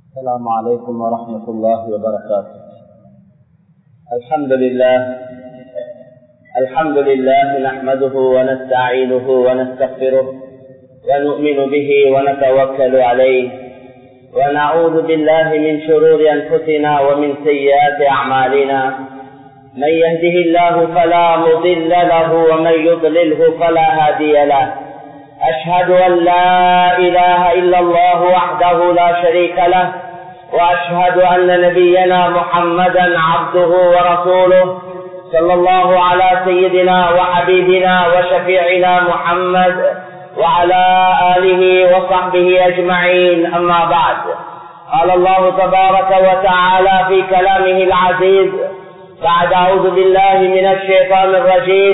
السلام عليكم ورحمة الله وبركاته الحمد لله الحمد لله نحمده ونستعينه ونستغفره ونؤمن به ونتوكل عليه ونعوذ بالله من شرور أنفسنا ومن سيئات أعمالنا من يهده الله فلا مضل له ومن يضلله فلا هادي له أشهد أن لا إله إلا الله وحده لا شريك له وأشهد أن نبينا محمدا عبده ورسوله صلى الله على سيدنا وحبيبنا وشفيعنا محمد وعلى آله وصحبه أجمعين أما بعد قال الله تبارك وتعالى في كلامه العزيز بعد أعوذ بالله من الشيطان الرجيم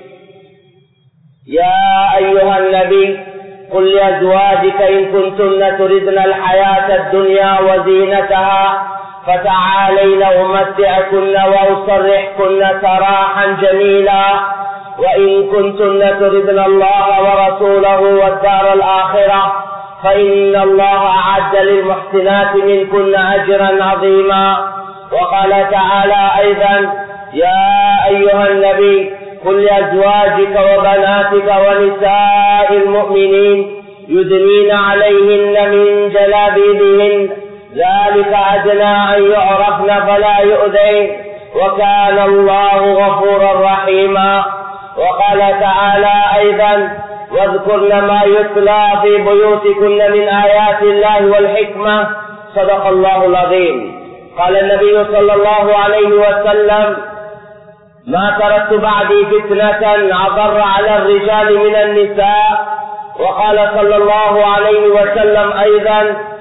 يا أيها النبي قل لأزواجك إن كنتن تردن الحياة الدنيا وزينتها فتعالين أمتعكن وأسرحكن سراحا جميلا وإن كنتن تردن الله ورسوله والدار الآخرة فإن الله أعد للمحسنات منكن أجرا عظيما وقال تعالى أيضا يا أيها النبي قل لأزواجك وبناتك ونساء المؤمنين يدنين عليهن من جلابيبهن ذلك أدنى أن يعرفن فلا يؤذين وكان الله غفورا رحيما وقال تعالى أيضا واذكرن ما يتلى في بيوتكن من آيات الله والحكمة صدق الله العظيم قال النبي صلى الله عليه وسلم ما تركت بعدي فتنة أضر على الرجال من النساء وقال صلى الله عليه وسلم أيضا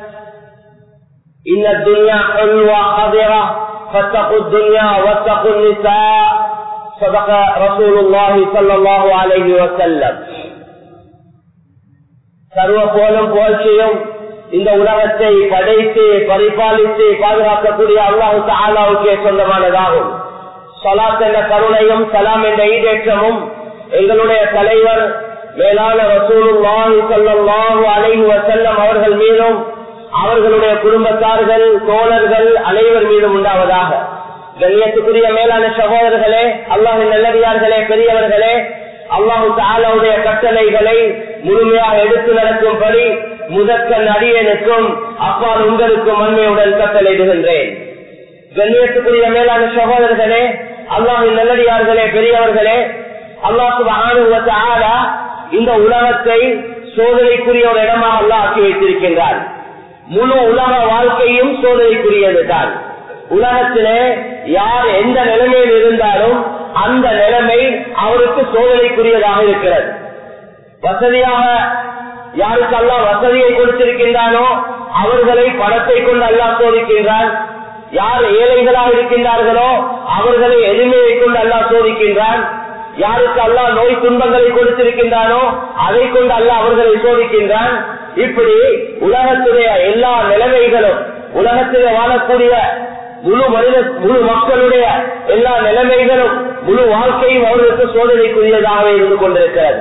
إن الدنيا حلوة خضرة فاتقوا الدنيا واتقوا النساء صدق رسول الله صلى الله عليه وسلم சர்வ போலும் புகழ்ச்சியும் இந்த உலகத்தை படைத்து பரிபாலித்து பாதுகாக்கக்கூடிய அல்லாஹு தாலாவுக்கே சொந்தமானதாகும் சலாத் என்ற கருணையும் சலாம் என்ற ஈடேற்றமும் எங்களுடைய தலைவர் மேலான ரசூலுல்லாஹி ஸல்லல்லாஹு அலைஹி வஸல்லம் அவர்கள் மீதும் அவர்களுடைய குடும்பத்தார்கள் தோழர்கள் அனைவர் மீதும் உண்டாவதாக கண்ணியத்துக்குரிய மேலான சகோதரர்களே அல்லாஹின் நல்லடியார்களே பெரியவர்களே அல்லாஹு தாலாவுடைய கட்டளைகளை முழுமையாக எடுத்து நடக்கும்படி முதற்கண் அடியனுக்கும் அப்பால் உங்களுக்கும் மண்மையுடன் கட்டளையிடுகின்றேன் கண்ணியத்துக்குரிய மேலான சகோதரர்களே அல்லாஹின் நல்லடியார்களே பெரியவர்களே அல்லாஹு ஆணுவத்த இந்த உலகத்தை சோதனைக்குரிய ஒரு இடமாக அல்லா ஆக்கி வைத்திருக்கின்றார் முழு உலக வாழ்க்கையும் சோதனைக்குரியது தான் உலகத்திலே யார் எந்த நிலைமையில் இருந்தாலும் அந்த நிலைமை அவருக்கு சோதனைக்குரியதாக இருக்கிறது வசதியாக யாருக்கு அல்லா வசதியை கொடுத்திருக்கின்றானோ அவர்களை பணத்தை கொண்டு அல்லா சோதிக்கின்றான் யார் ஏழைகளாக இருக்கின்றார்களோ அவர்களை எளிமையை கொண்டு அல்லா சோதிக்கின்றான் யாருக்கு அல்லா நோய் துன்பங்களை கொடுத்திருக்கின்றானோ அதை கொண்டு அல்ல அவர்களை சோதிக்கின்றான் இப்படி உலகத்துடைய எல்லா நிலைமைகளும் உலகத்திலே வாழக்கூடிய முழு மனித முழு மக்களுடைய எல்லா நிலைமைகளும் முழு வாழ்க்கையும் அவர்களுக்கு சோதனைக்குரியதாக இருந்து கொண்டிருக்கிறது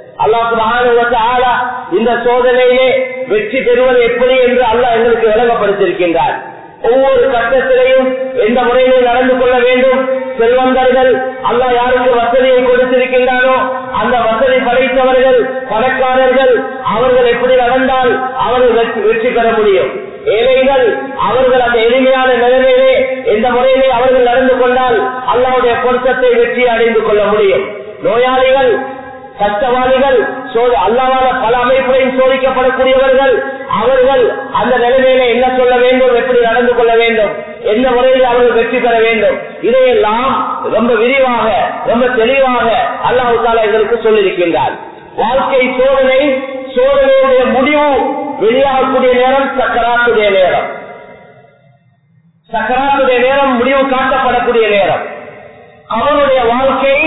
அல்லாஹ் இந்த சோதனையிலே வெற்றி பெறுவது எப்படி என்று அல்லாஹ் எங்களுக்கு விளங்கப்படுத்தியிருக்கின்றார் ஒவ்வொரு கட்டத்திலையும் எந்த முறையிலே நடந்து கொள்ள வேண்டும் செல்வந்தர்கள் அல்ல யாருக்கு வசதியை கொடுத்திருக்கின்றானோ அந்த வசதி படைத்தவர்கள் பணக்காரர்கள் அவர்கள் எப்படி நடந்தால் அவர்கள் வெற்றி பெற முடியும் ஏழைகள் அவர்கள் அந்த எளிமையான நிலைமையிலே எந்த முறையிலே அவர்கள் நடந்து கொண்டால் அல்லாவுடைய பொருத்தத்தை வெற்றி அடைந்து கொள்ள முடியும் நோயாளிகள் கஷ்டவாளிகள் அல்லாவால பல அமைப்புகளில் சோதிக்கப்படக்கூடியவர்கள் அவர்கள் அந்த நிலைமையில என்ன சொல்ல வேண்டும் எப்படி நடந்து கொள்ள வேண்டும் எந்த முறையில் அவர்கள் வெற்றி பெற வேண்டும் இதையெல்லாம் ரொம்ப விரிவாக ரொம்ப தெளிவாக அல்லாஹு தாலா எங்களுக்கு சொல்லியிருக்கின்றார் வாழ்க்கை சோதனை சோதனையுடைய முடிவு வெளியாகக்கூடிய நேரம் சக்கராத்துடைய நேரம் சக்கராத்துடைய நேரம் முடிவு காட்டப்படக்கூடிய நேரம் அவனுடைய வாழ்க்கை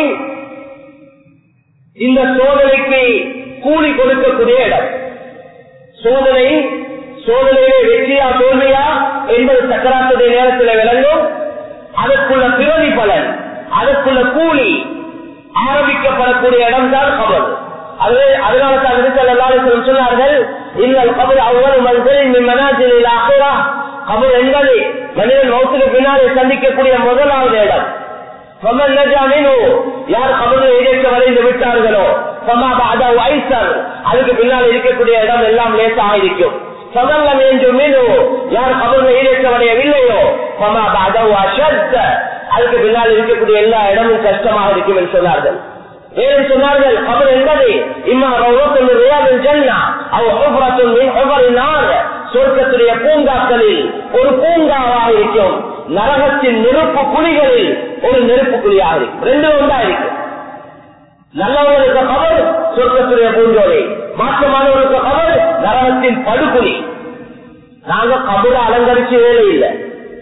இந்த சோதனைக்கு கூலி கொடுக்கக்கூடிய இடம் சோதனை சோதனையிலே வெற்றியா தோல்வியா என்பது சக்கராத்துடைய நேரத்தில் விளங்கும் அதற்குள்ள பிரதி பலன் அதற்குள்ள கூலி ஆரம்பிக்கப்படக்கூடிய இடம் தான் கபல் அது அதனால தான் சொன்னார்கள் இன்னல் கபல் அவ்வளவு மனிதரின் மனாஜில் ஆகிறா கபர் என்பது மனிதன் மௌத்துக்கு பின்னாலே சந்திக்கக்கூடிய முதலாவது இடம் فمن نجا منه யார் கபரில் இடைக்க வரைந்து விட்டார்களோ சமா பாதா ஐசர் அதுக்கு பின்னால் இருக்கக்கூடிய இடம் எல்லாம் லேசாக இருக்கும் சமல்லம் என்று மீனு யார் கபரில் இடைக்க வரையவில்லையோ சமா பாதா அஷத்த அதுக்கு பின்னால் இருக்கக்கூடிய எல்லா இடமும் கஷ்டமாக இருக்கும் என்று சொன்னார்கள் ஏன் சொன்னார்கள் கபர் என்பது இம்மா ரவுரத்துல் ரியாதில் ஜன்னா அவ் ஹுஃபரத்துல் மின் ஹுஃபரின் நார் சொர்க்கத்துடைய பூங்காக்களில் ஒரு பூங்காவாக இருக்கும் நரகத்தின் நெருப்பு குழிகளில் ஒரு நெருப்பு குழியாக இருக்கும் ரெண்டு ஒன்றா இருக்கும் நல்லவர்களுக்கு கவர் சொர்க்கத்துடைய பூஞ்சோலை மாற்றமானவர்களுக்கு கவர் நரகத்தின் படுகுழி நாங்க கபரை அலங்கரிச்சு வேலை இல்லை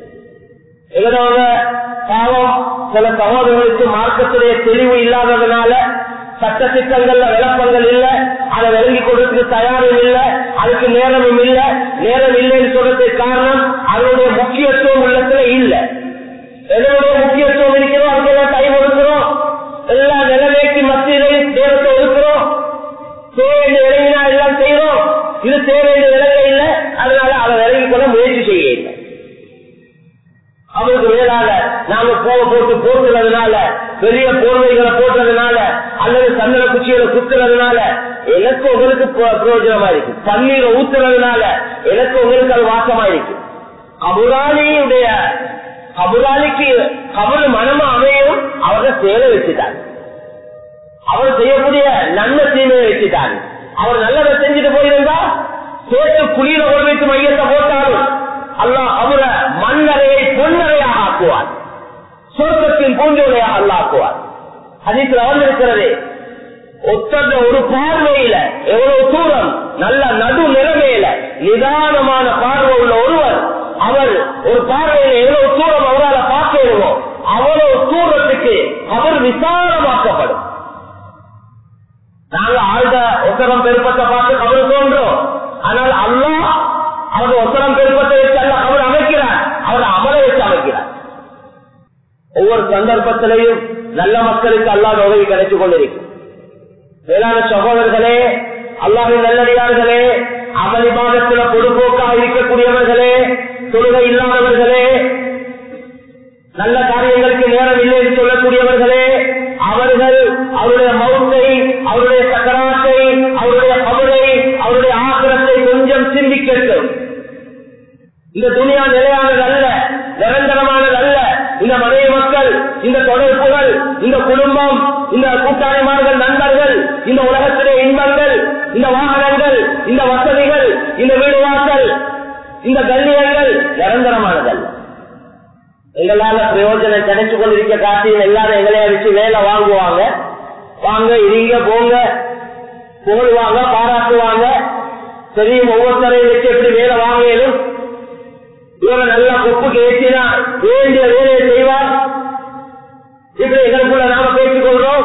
எங்களோட பாவம் சில சகோதரர்களுக்கு மார்க்கத்துடைய தெளிவு இல்லாததுனால சட்ட திட்டங்கள்ல விளப்பங்கள் இல்ல அதை விளங்கி கொடுத்து தயாரும் இல்ல அதுக்கு நேரமும் இல்ல நேரம் இல்லைன்னு சொல்றதுக்கு காரணம் அதனுடைய முக்கியத்துவம் உள்ளத்துல இல்ல எதனுடைய முக்கியத்துவம் இருக்கிறோம் அதுக்கெல்லாம் டைம் ஒதுக்குறோம் எல்லா நிலைமைக்கு மத்தியிலையும் நேரத்தை ஒதுக்குறோம் தேவை விளங்கினா எல்லாம் செய்யறோம் இது தேவை விளங்க இல்லை அதனால அதை விளங்கி கொள்ள முயற்சி செய்ய இல்லை அவருக்கு மேலால நாங்க போக போட்டு போட்டுறதுனால பெரிய போர்வைகளை போட்டதுனால அல்லது சந்தன குச்சிகளை குத்துறதுனால எனக்கு உங்களுக்கு பிர- பிரயோஜனமா இருக்கு தண்ணீரை ஊத்துறதுனால எனக்கு உங்களுக்கு அது வாசமா இருக்கு கபுராலியுடைய கபுராலிக்கு கபரு மனமா அமையும் அவங்க சேலை வச்சுட்டாங்க அவர் செய்யக்கூடிய நன்மை தீமையை வச்சுட்டாங்க அவர் நல்லதை செஞ்சுட்டு போயிருந்தா சேர்த்து குளிர ஒரு வைத்து மையத்தை போட்டாலும் அல்லாஹ் அவரை மண்ணறையை பொன்னறையாக ஆக்குவார் சொர்க்கத்தின் பூஞ்சோலையாக அல்லாஹ் ஆக்குவார் அதில் வந்திருக்கிறது ஒத்தந்த ஒரு பார்வையில எவ்வளவு தூரம் நல்ல நடு நிலைமையில நிதானமான பார்வை உள்ள ஒருவர் அவர் ஒரு பார்வையில எவ்வளவு தூரம் அவரால் பார்க்கிறோமோ அவ்வளவு தூரத்துக்கு அவர் விசாலமாக்கப்படும் நாங்க ஆழ்ந்த ஒத்தரம் பெருப்பத்தை பார்த்து கபர் தோன்றோம் ஆனால் அல்லாஹ் அவர் ஒத்தரம் பெருப்பத்தை வச்சு அல்ல அவர் அமைக்கிறார் அவர் அமலை வச்சு அமைக்கிறார் ஒவ்வொரு சந்தர்ப்பத்திலையும் நல்ல மக்களுக்கு அல்லாத உதவி கிடைத்துக் கொண்டிருக்கும் மேலான சகோதரர்களே அல்லாவின் நல்லடியார்களே அமளிபாகத்தில பொதுப்போக்காக இருக்கக்கூடியவர்களே தொழுகை இல்லாதவர்களே நல்ல காரியங்களுக்கு நேரம் இல்லை என்று சொல்லக்கூடியவர்களே அவர்கள் அவருடைய மௌத்தை அவருடைய சக்கராத்தை அவருடைய கபரை அவருடைய ஆக்கிரத்தை கொஞ்சம் சிந்திக்கட்டும் இந்த துணியா நிலையானது அல்ல நிரந்தரமானது அல்ல இந்த மனைவி மக்கள் இந்த தொடர்புகள் இந்த குடும்பம் இந்த கூட்டாளிமார்கள் நண்பர்கள் இந்த உலகத்திலே இன்பங்கள் இந்த வாகனங்கள் இந்த வசதிகள் இந்த வீடு வாசல் இந்த கண்ணியங்கள் நிரந்தரமானதல்ல எங்களால பிரயோஜனம் கிடைச்சு கொண்டிருக்க காட்டியும் எல்லாரும் எங்களைய வச்சு வேலை வாங்குவாங்க வாங்க இருங்க போங்க புகழ்வாங்க பாராட்டுவாங்க தெரியும் ஒவ்வொருத்தரையும் வச்சு எப்படி வேலை வாங்கியலும் இவரை நல்லா கொப்புக்கு ஏற்றினா வேண்டிய வேலையை செய்வார் இப்படி எங்களுக்குள்ள நாம பேசிக் கொள்றோம்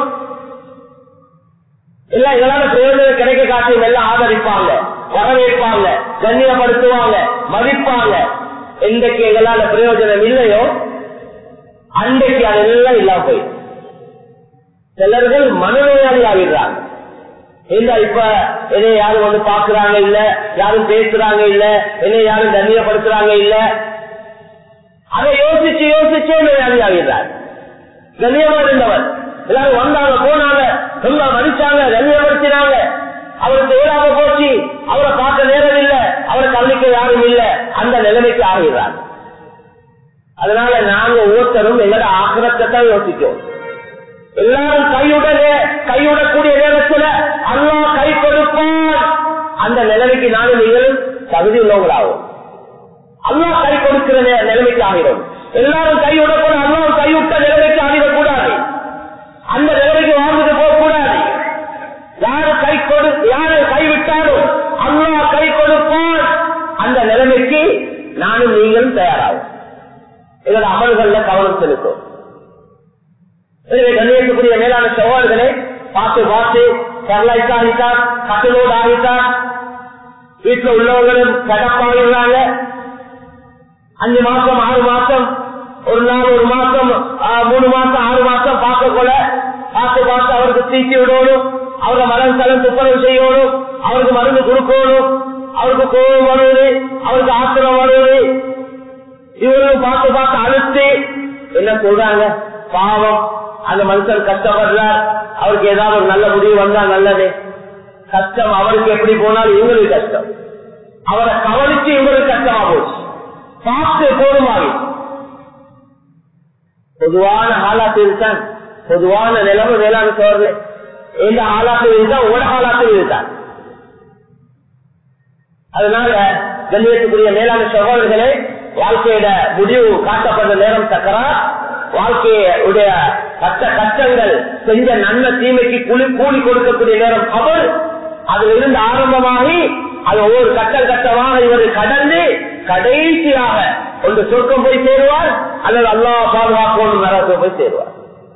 எல்லாம் எங்களால பிரயோஜனம் கிடைக்க காட்டியும் எல்லாம் ஆதரிப்பாங்க வரவேற்பாங்க கண்ணியப்படுத்துவாங்க மதிப்பாங்க எந்தக்கு எங்களால பிரயோஜனம் இல்லையோ அன்றைக்கு அதெல்லாம் இல்லாம போய் சிலர்கள் மனநோயாளி ஆகிடுறாங்க இல்ல இப்ப என்னை யாரும் வந்து பாக்குறாங்க இல்ல யாரும் பேசுறாங்க இல்ல என்னை யாரும் கண்ணியப்படுத்துறாங்க இல்ல அதை யோசிச்சு யோசிச்சே நோயாளி ஆகிறார் கண்ணியமா இருந்தவர் எல்லாரும் வந்தாங்க போனாங்க ரொம்ப மதிச்சாங்க கண்ணியப்படுத்தினாங்க அவருக்கு ஏழாம போச்சு அவரை பார்க்க நேரம் இல்ல அவரை கவனிக்க யாரும் இல்ல அந்த நிலைமைக்கு ஆகிறார் அதனால நாங்க ஒவ்வொருத்தரும் எங்களோட ஆக்கிரத்தை தான் யோசிக்கிறோம் எல்லாரும் கையுடனே கையுடக்கூடிய நேரத்துல அல்லா கை கொடுப்பான் அந்த நிலைமைக்கு நானும் நீங்கள் தகுதி உள்ளவங்களாகும் அல்லா கை கொடுக்கிற நே- நிலைமைக்கு ஆகிறோம் எல்லாரும் கையுடக்கூட அல்லாவும் கைவிட்ட நிலைமைக்கு ஆகிடக்கூடாது அந்த நிலைமைக்கு வாழ்ந்துட்டு போக கூடாது யாரு கை கொடு யாரு கைவிட்டாலும் அல்லா கை கொடுப்பான் அந்த நிலைமைக்கு நானும் நீங்களும் தயாராகும் எங்களோட அமல்கள்ல கவனம் செலுத்தும் எனவே கண்ணியத்துக்குரிய மேலான சவால்களை பார்த்து பார்த்து சரலாய்க்கு ஆகிட்டார் கட்டலோடு ஆகிட்டார் வீட்டுல உள்ளவர்களும் கடப்பாகிறாங்க அஞ்சு மாசம் ஆறு மாசம் ஒரு நாள் ஒரு மாசம் ஆ, மூணு மாசம் ஆறு மாசம் பார்க்க கூட பார்த்து பார்த்து அவருக்கு தீச்சி விடணும் அவரை மலம் தலம் துப்புரவு செய்யணும் அவருக்கு மருந்து கொடுக்கணும் அவருக்கு கோபம் வருவது அவருக்கு ஆத்திரம் வருவது இவர்களும் பார்த்து பார்த்து அழுத்து என்ன சொல்றாங்க பாவம் அந்த மனுஷன் கஷ்டப்படுறார் அவருக்கு ஏதாவது ஒரு நல்ல முடிவு வந்தா நல்லது கஷ்டம் அவருக்கு எப்படி போனாலும் இவங்களுக்கு கஷ்டம் அவரை கவனிச்சு இவங்களுக்கு கஷ்டமா போச்சு பார்த்து போதுமாகி பொதுவான ஆளாத்தில் தான் பொதுவான நிலைமை வேளாண் சோழர்களே எந்த ஆளாத்தில் இருந்தா உட ஆளாத்தில் இருந்தான் அதனால கண்ணியத்துக்குரிய மேலான சகோதரர்களே வாழ்க்கையோட முடிவு காட்டப்பட்ட நேரம் சக்கரா வாழ்க்கையுடைய கஷ்ட கஷ்டங்கள் செஞ்ச நன்மை தீமைக்கு குழி கூலி கொடுக்கக்கூடிய நேரம் அவர் அதில் இருந்து ஆரம்பமாகி அது ஒவ்வொரு கட்டம் கட்டமாக இவர் கடந்து கடைசியாக ஒன்று சொர்க்கம் போய் சேருவார் அல்லது அல்லா பாதுகாக்கணும் நரகத்தை போய் சேருவார்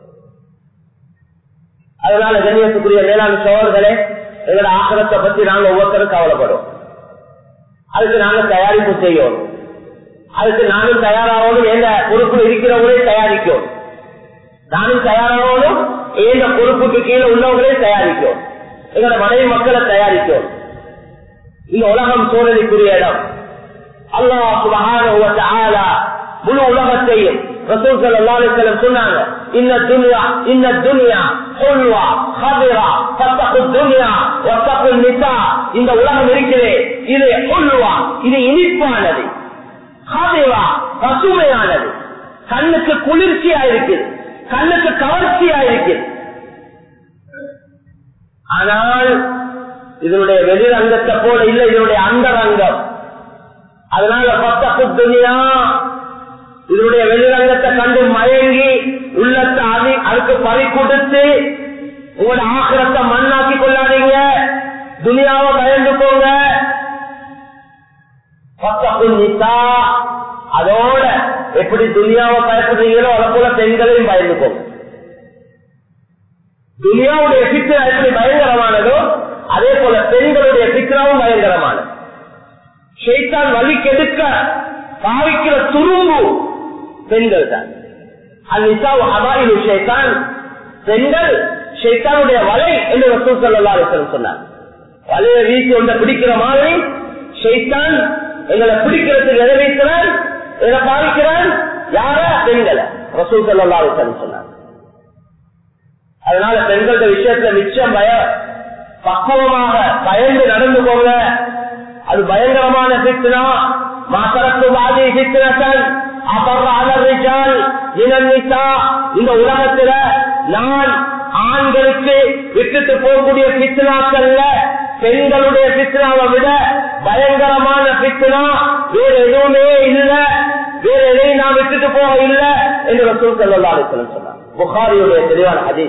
அதனால கண்ணியத்துக்குரிய மேலாண் சோழர்களே எங்களோட ஆக்கிரத்தை பத்தி நாங்க ஒவ்வொருத்தரும் கவலைப்படும் அதுக்கு நாங்க தயாரிப்பு செய்யணும் அதுக்கு நானும் தயாராகணும் எந்த பொறுப்பு இருக்கிறவங்களே தயாரிக்கும் நானும் தயாராகணும் எந்த பொறுப்புக்கு கீழே உள்ளவங்களே தயாரிக்கும் எங்களோட மனைவி மக்களை தயாரிக்கும் இந்த உலகம் சோழனைக்குரிய இடம் அல்லாஹ் சுபகான முழு உலகத்தையும் ரசூல் அல்லாஹ் சொன்னாங்க இந்த துனியா இந்த துனியா சொல்வா ஹதிரா பத்தகு துனியா ஒத்தகு நிசா இந்த உலகம் இருக்கிறே இது சொல்வா இது இனிப்பானது ஹதிரா பசுமையானது கண்ணுக்கு குளிர்ச்சியா இருக்குது கண்ணுக்கு கவர்ச்சியா இருக்குது ஆனால் இதனுடைய வெளிரங்கத்தை போல இல்லை இதனுடைய அந்தரங்கம் அதனால பத்தகு துனியா இதனுடைய வெளிரங்கத்தை கண்டு மயங்கி உள்ளத்தை அதி அதுக்கு பறி கொடுத்து உங்களோட ஆக்கிரத்தை மண்ணாக்கி கொள்ளாதீங்க துனியாவை பயந்து போங்க அதோட எப்படி துனியாவை பயப்படுறீங்களோ அதை போல பெண்களையும் பயந்து போங்க துனியாவுடைய சித்திரா எப்படி பயங்கரமானதோ அதே போல பெண்களுடைய சித்திராவும் பயங்கரமானது ஷெய்தான் வழி கெடுக்க பாவிக்கிற துரும்பு பெண்கள் தான் அது ஷேத்தான் பெண்கள் ஷெய்தானுடைய வலை என்று ரசூல் சல்லாஹ் சொன்னார் வலையை வீசி ஒன்றை பிடிக்கிற மாதிரி ஷெய்தான் எங்களை பிடிக்கிறதுக்கு நிறைவேற்கிறான் எதை பாதிக்கிறான் யார பெண்களை ரசூல் சல்லாஹ் சொன்னார் அதனால பெண்களோட விஷயத்துல நிச்சயம் பய பக்குவமாக பயந்து நடந்து போங்க அது பயங்கரமான சித்தனா மாசரத்து வாதி சித்திரத்தன் இந்த உலகத்துல நான் ஆண்களுக்கு விட்டுட்டு போகக்கூடிய பித்னாக்கள்ல பெண்களுடைய பித்னாவை விட பயங்கரமான பித்னா வேற எதுவுமே இல்ல வேற எதையும் நான் விட்டுட்டு போக இல்ல என்று ரசூல் செல்லலாம் சொன்னார் புகாரியுடைய தெளிவான ஹதீஸ்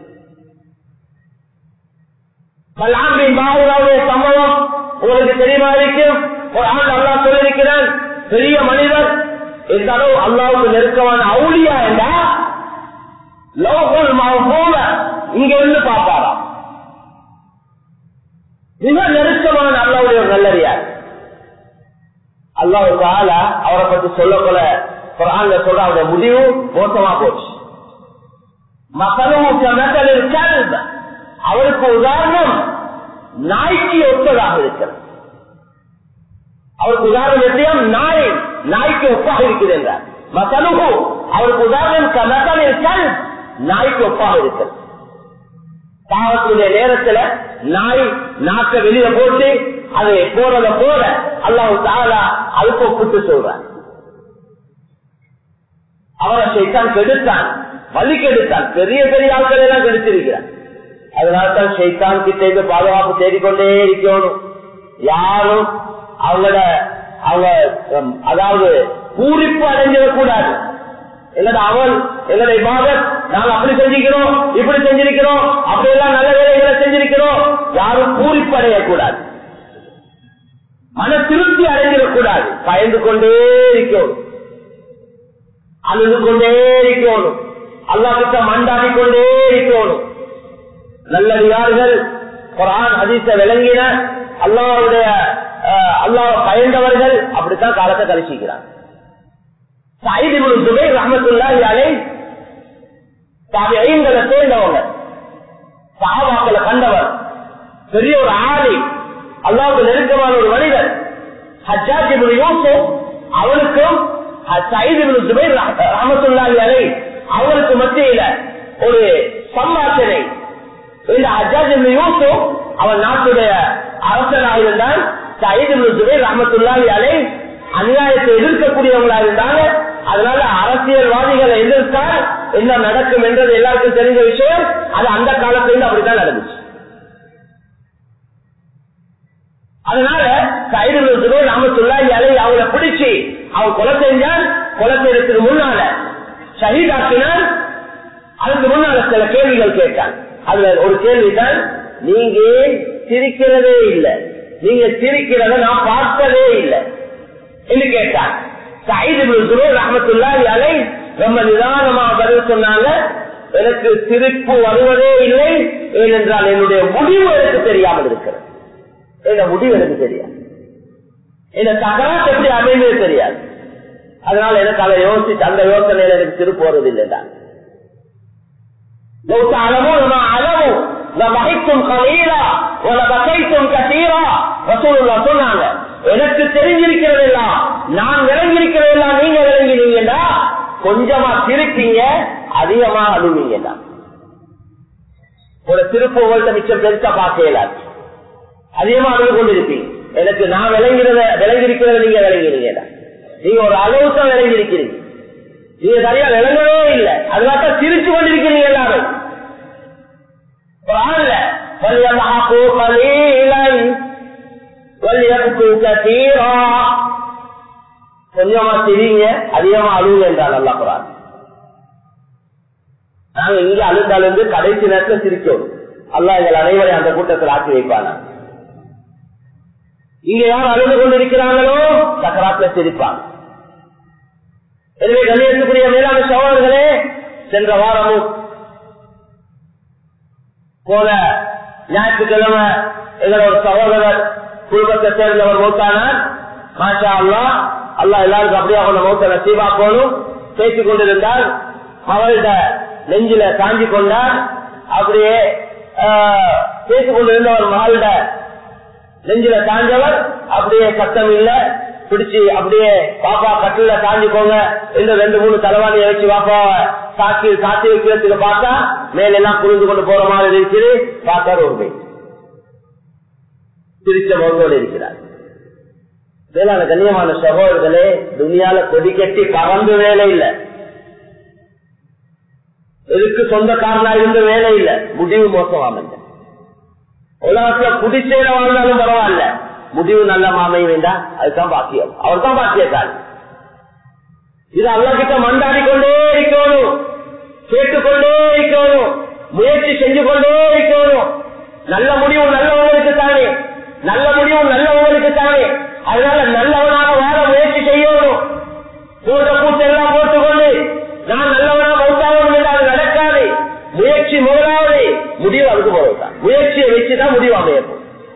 பல்லாண்டின் பாகுராவுடைய சம்பவம் உங்களுக்கு தெரியுமா இருக்கும் ஒரு ஆண்டு அல்லா சொல்லியிருக்கிறான் பெரிய மனிதர் எந்த அளவு அல்லாவுக்கு நெருக்கமான அவுளியா என்றா லோகல் போல இங்க இருந்து பார்ப்பாராம் மிக நெருக்கமான அல்லாவுடைய ஒரு நல்லறியார் அல்லாவுக்கு ஆள அவரை பத்தி சொல்ல போல குரான்ல சொல்ற அவருடைய முடிவு மோசமா போச்சு மக்களும் அவருக்கு உதாரணம் நாய்க்கு ஒத்ததாக இருக்கிறது அவருக்கு உதாரணம் எப்படியும் நாய் நாய்க்கு ஒப்பாக இருக்குது என்றார் மசலுகு அவருக்கு உதாரணம் கனகல் இருக்கால் நாய்க்கு ஒப்பாக இருக்கிறது பாவத்துடைய நேரத்துல நாய் நாக்க வெளியில போட்டு அதை போறத போற அல்லாஹு தாலா அதுக்கு ஒப்பிட்டு சொல்றான் அவரை சைத்தான் கெடுத்தான் வலி கெடுத்தான் பெரிய பெரிய ஆட்கள் எல்லாம் கெடுத்திருக்கிறான் அதனால்தான் சைத்தான் கிட்ட இருந்து பாதுகாப்பு தேடிக்கொண்டே இருக்கணும் யாரும் அவங்களோட அவங்க அதாவது பூரிப்பு அடைஞ்சிடக்கூடாது எங்களோட அவள் எங்களோட இபாதத் நாங்கள் அப்படி செஞ்சிருக்கிறோம் இப்படி செஞ்சிருக்கிறோம் அப்படியெல்லாம் நல்ல வேலைகளை செஞ்சிருக்கிறோம் யாரும் பூரிப்பு அடையக்கூடாது மன திருப்தி அடைஞ்சிடக்கூடாது பயந்து கொண்டே இருக்கணும் அழுது கொண்டே இருக்கணும் அல்லா கிட்ட மண்டாடி கொண்டே இருக்கணும் நல்லடியார்கள் குரான் அதிச விளங்கின அல்லாவுடைய அல்லாஹ் பயந்தவர்கள் அப்படித்தான் காலத்தை கழிச்சிக்கிறார் ரஹமத்துல்லாஹி அலை ஐங்களை சேர்ந்தவங்க சாபாக்களை கண்டவர் பெரிய ஒரு ஆளி அல்லாவுக்கு நெருக்கமான ஒரு மனிதர் ஹஜ்ஜாஜி யூசுப் அவனுக்கும் ரமத்துல்லாஹி அலை அவருக்கு மத்தியில ஒரு சம்பாஷனை இந்த ஹஜாஜ் யூசுப் அவன் நாட்டுடைய அரசனாக இருந்தால் சயித் ஜுபைர் ரஹமத்துல்லாஹி அலை அநியாயத்தை எதிர்க்கக்கூடியவங்களா இருந்தாங்க அதனால அரசியல்வாதிகளை எதிர்த்தால் என்ன நடக்கும் என்றது எல்லாருக்கும் தெரிஞ்ச விஷயம் அது அந்த காலத்திலிருந்து அப்படித்தான் நடந்துச்சு அதனால சைடு ஜுபைர் ரஹமத்துல்லாஹி அலை அவங்கள பிடிச்சி அவன் கொலை செஞ்சான் கொலை செய்யறதுக்கு முன்னால ஷஹீதாக்கினான் அதுக்கு முன்னால சில கேள்விகள் கேட்டான் அதுல ஒரு கேள்விதான் நீங்க சிரிக்கிறதே இல்லை நீங்க சிரிக்கிறத நான் பார்த்ததே இல்லை என்று கேட்டான் ரஹமத்துல்லாஹி அலை ரொம்ப நிதானமாக பதில் சொன்னாங்க எனக்கு சிரிப்பு வருவதே இல்லை ஏனென்றால் என்னுடைய முடிவு எனக்கு தெரியாமல் இருக்கிறது எங்க முடிவு எனக்கு தெரியாது இந்த தகராறு எப்படி அமைந்தது தெரியாது அதனால எனக்கு அதை யோசிச்சு அந்த யோசனையில எனக்கு சிரிப்பு வருவதில்லை தான் لو تعلمون ما علموا لضحكتم قليلا ولبكيتم كثيرا رسول الله சொன்னாங்க எனக்கு தெரிஞ்சிருக்கிறது எல்லாம் நான் விளங்கியிருக்கிறது எல்லாம் நீங்க விளங்கினீங்கன்னா கொஞ்சமா சிரிப்பீங்க அதிகமா அழுவீங்கடா ஒரு திருப்பு உங்கள்கிட்ட மிச்சம் பெருசா பார்க்க இயலாது அதிகமா அழுது கொண்டிருப்பீங்க எனக்கு நான் விளங்கிறத விளங்கியிருக்கிறத நீங்க விளங்கினீங்கடா நீங்க ஒரு அளவுக்கு விளங்கியிருக்கிறீங்க நீங்க சரியா விளங்கவே இல்லை அதனால சிரிச்சு கொண்டிருக்கிறீங்க எல்லாரும் கொஞ்சமா தெரியுங்க அதிகமா அழுவுங்க என்றால் நல்லா குரான் நாங்க இங்க அழுந்தாலிருந்து கடைசி நேரத்தில் சிரிக்கணும் அல்லா எங்கள் அனைவரை அந்த கூட்டத்தில் ஆக்கி வைப்பாங்க இங்க யார் அழுது கொண்டிருக்கிறாங்களோ சக்கராத்துல சிரிப்பாங்க எனவே கண்ணியத்துக்குரிய மேலான சோழர்களே சென்ற வாரமும் போன ஞாயிற்றுக்கிழமை எங்களோட சகோதரர் குடும்பத்தை சேர்ந்தவர் மூத்தானார் மாஷா அல்லா அல்லா எல்லாருக்கும் அப்படியே அவங்க மூத்த நசீவா போனும் பேசிக் கொண்டிருந்தால் அவள்கிட்ட நெஞ்சில காஞ்சி கொண்டார் அப்படியே பேசிக் கொண்டிருந்தவர் மகளிட நெஞ்சில காஞ்சவர் அப்படியே சத்தம் இல்ல பிடிச்சி அப்படியே பாப்பா கட்டில காஞ்சிக்கோங்க இன்னும் ரெண்டு மூணு தலைவாணியை வச்சு பாப்பாவை சாக்கி சாத்தி வைக்கிறதுக்கு பார்த்தா மேலெல்லாம் புரிந்து கொண்டு போற மாதிரி இருக்குது பார்த்தா ஒரு சிரிச்ச முகத்தோடு இருக்கிறார் வேளாண் கண்ணியமான சகோதரர்களே துணியால கொடி கட்டி பறந்து வேலை இல்லை எதுக்கு சொந்தக்காரனா இருந்த வேலை இல்லை முடிவு மோசமாமங்க உலகத்துல குடிசேர வாழ்ந்தாலும் பரவாயில்ல முடிவு நல்ல மாமை வேண்டாம் அதுதான் பாக்கியம் அவர் தான் பாக்கியக்காரன் இது அல்ல கிட்ட மண்டாடி கொண்டே இருக்கணும் கேட்டுக்கொண்டே இருக்கணும் முயற்சி செஞ்சு கொண்டே இருக்கணும் நல்ல முடிவு நல்லவங்களுக்கு தானே நல்ல முடிவு நல்லவங்களுக்கு தானே அதனால நல்லவனாக வாழ முயற்சி செய்யணும் கூட்ட கூட்டெல்லாம் போட்டுக்கொண்டு நான் நல்லவனா மௌத்தாகணும் என்று அது நடக்காது முயற்சி முதலாவது முடிவு அதுக்கு போதுதான் முயற்சியை வச்சுதான் முடிவு அமையப்போம்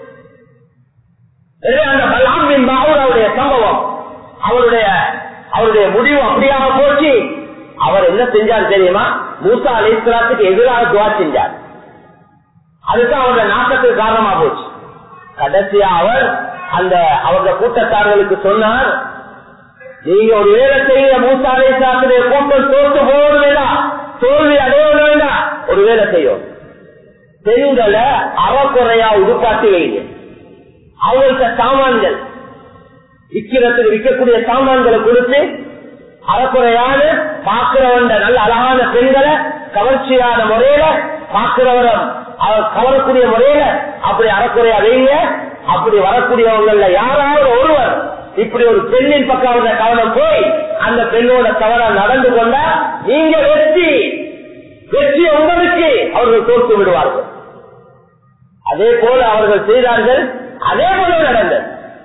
அந்த பலாமின் அவருடைய சம்பவம் அவருடைய அவருடைய முடிவு அப்படியாக போச்சு அவர் என்ன செஞ்சார் தெரியுமா மூசா அலிஸ்லாத்துக்கு எதிராக துவா செஞ்சார் அதுதான் அவருடைய நாட்டத்துக்கு காரணமா போச்சு கடைசியா அவர் அந்த அவருடைய கூட்டத்தார்களுக்கு சொன்னார் நீங்க ஒரு வேலை செய்ய மூசா அலிஸ்லாத்துடைய கூட்டம் தோற்று போவது வேண்டாம் தோல்வி அடைய வேண்டாம் ஒரு வேலை செய்யும் பெண்களை அறக்குறையா உருப்பாட்டி வைங்க அவங்கள்ட்ட சாமான்கள் விற்கிறதுக்கு விற்கக்கூடிய சாமான்களை கொடுத்து அறக்குறையான பாக்குறவன் நல்ல அழகான பெண்களை கவர்ச்சியான முறையில பாக்குறவரம் அவர் கவரக்கூடிய முறையில அப்படி அறக்குறையா வைங்க அப்படி வரக்கூடியவங்கள யாராவது ஒருவர் இப்படி ஒரு பெண்ணின் பக்கம் அவங்க கவனம் போய் அந்த பெண்ணோட தவறா நடந்து கொண்டா நீங்க வெற்றி வெற்றி உங்களுக்கு அவர்கள் தோற்று விடுவார்கள் அதே போல அவர்கள் செய்தார்கள் அதே போல நடந்தது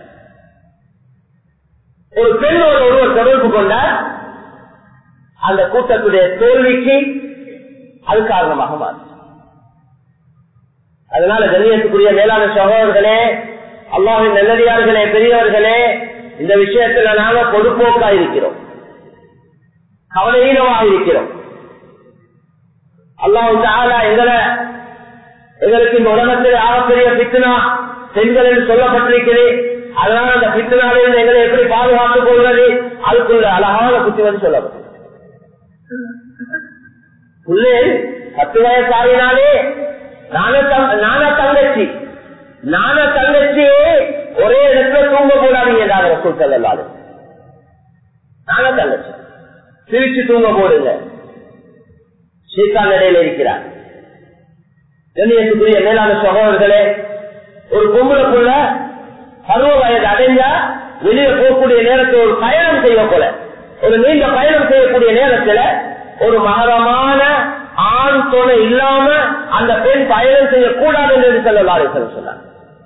ஒரு பெண்ணோடு ஒருவர் தொடர்பு கொண்டார் அந்த கூட்டத்துடைய தோல்விக்கு அது காரணமாக மாறும் அதனால கண்ணியத்துக்குரிய மேலான சகோதரர்களே அல்லாவின் நல்லடியார்களே பெரியவர்களே இந்த விஷயத்துல நாம பொதுப்போக்கா இருக்கிறோம் கவலையீனமாக இருக்கிறோம் அல்லாஹு எங்களை எங்களுக்கு இந்த உலகத்தில் ஆகப்பெரிய பித்னா பெண்கள் என்று சொல்லப்பட்டிருக்கிறேன் அதனால அந்த பித்தனாலிருந்து எங்களை எப்படி பாதுகாத்துக் கொள்வது அதுக்குள்ள அழகான புத்திமதி சொல்லப்படும் உள்ளே பத்து வயசு ஆகினாலே நான தங்கச்சி நான தங்கச்சியே ஒரே இடத்துல தூங்க கூடாதீங்க என்றாங்க ரசூல் செல்லாது நான தங்கச்சி பிரிச்சு தூங்க போடுங்க சீத்தான் இடையில இருக்கிறார் கண்ணியத்துக்குரிய மேலான சகோதரர்களே ஒரு பொம்பளைக்குள்ள பருவ வயது அடைஞ்சா வெளியே போகக்கூடிய நேரத்தில் ஒரு பயணம் செய்ய போல ஒரு நீண்ட பயணம் செய்யக்கூடிய நேரத்தில் ஒரு மகரமான ஆண் துணை இல்லாம அந்த பெண் பயணம் செய்யக்கூடாது என்று சொல்லலாம் சொன்னார்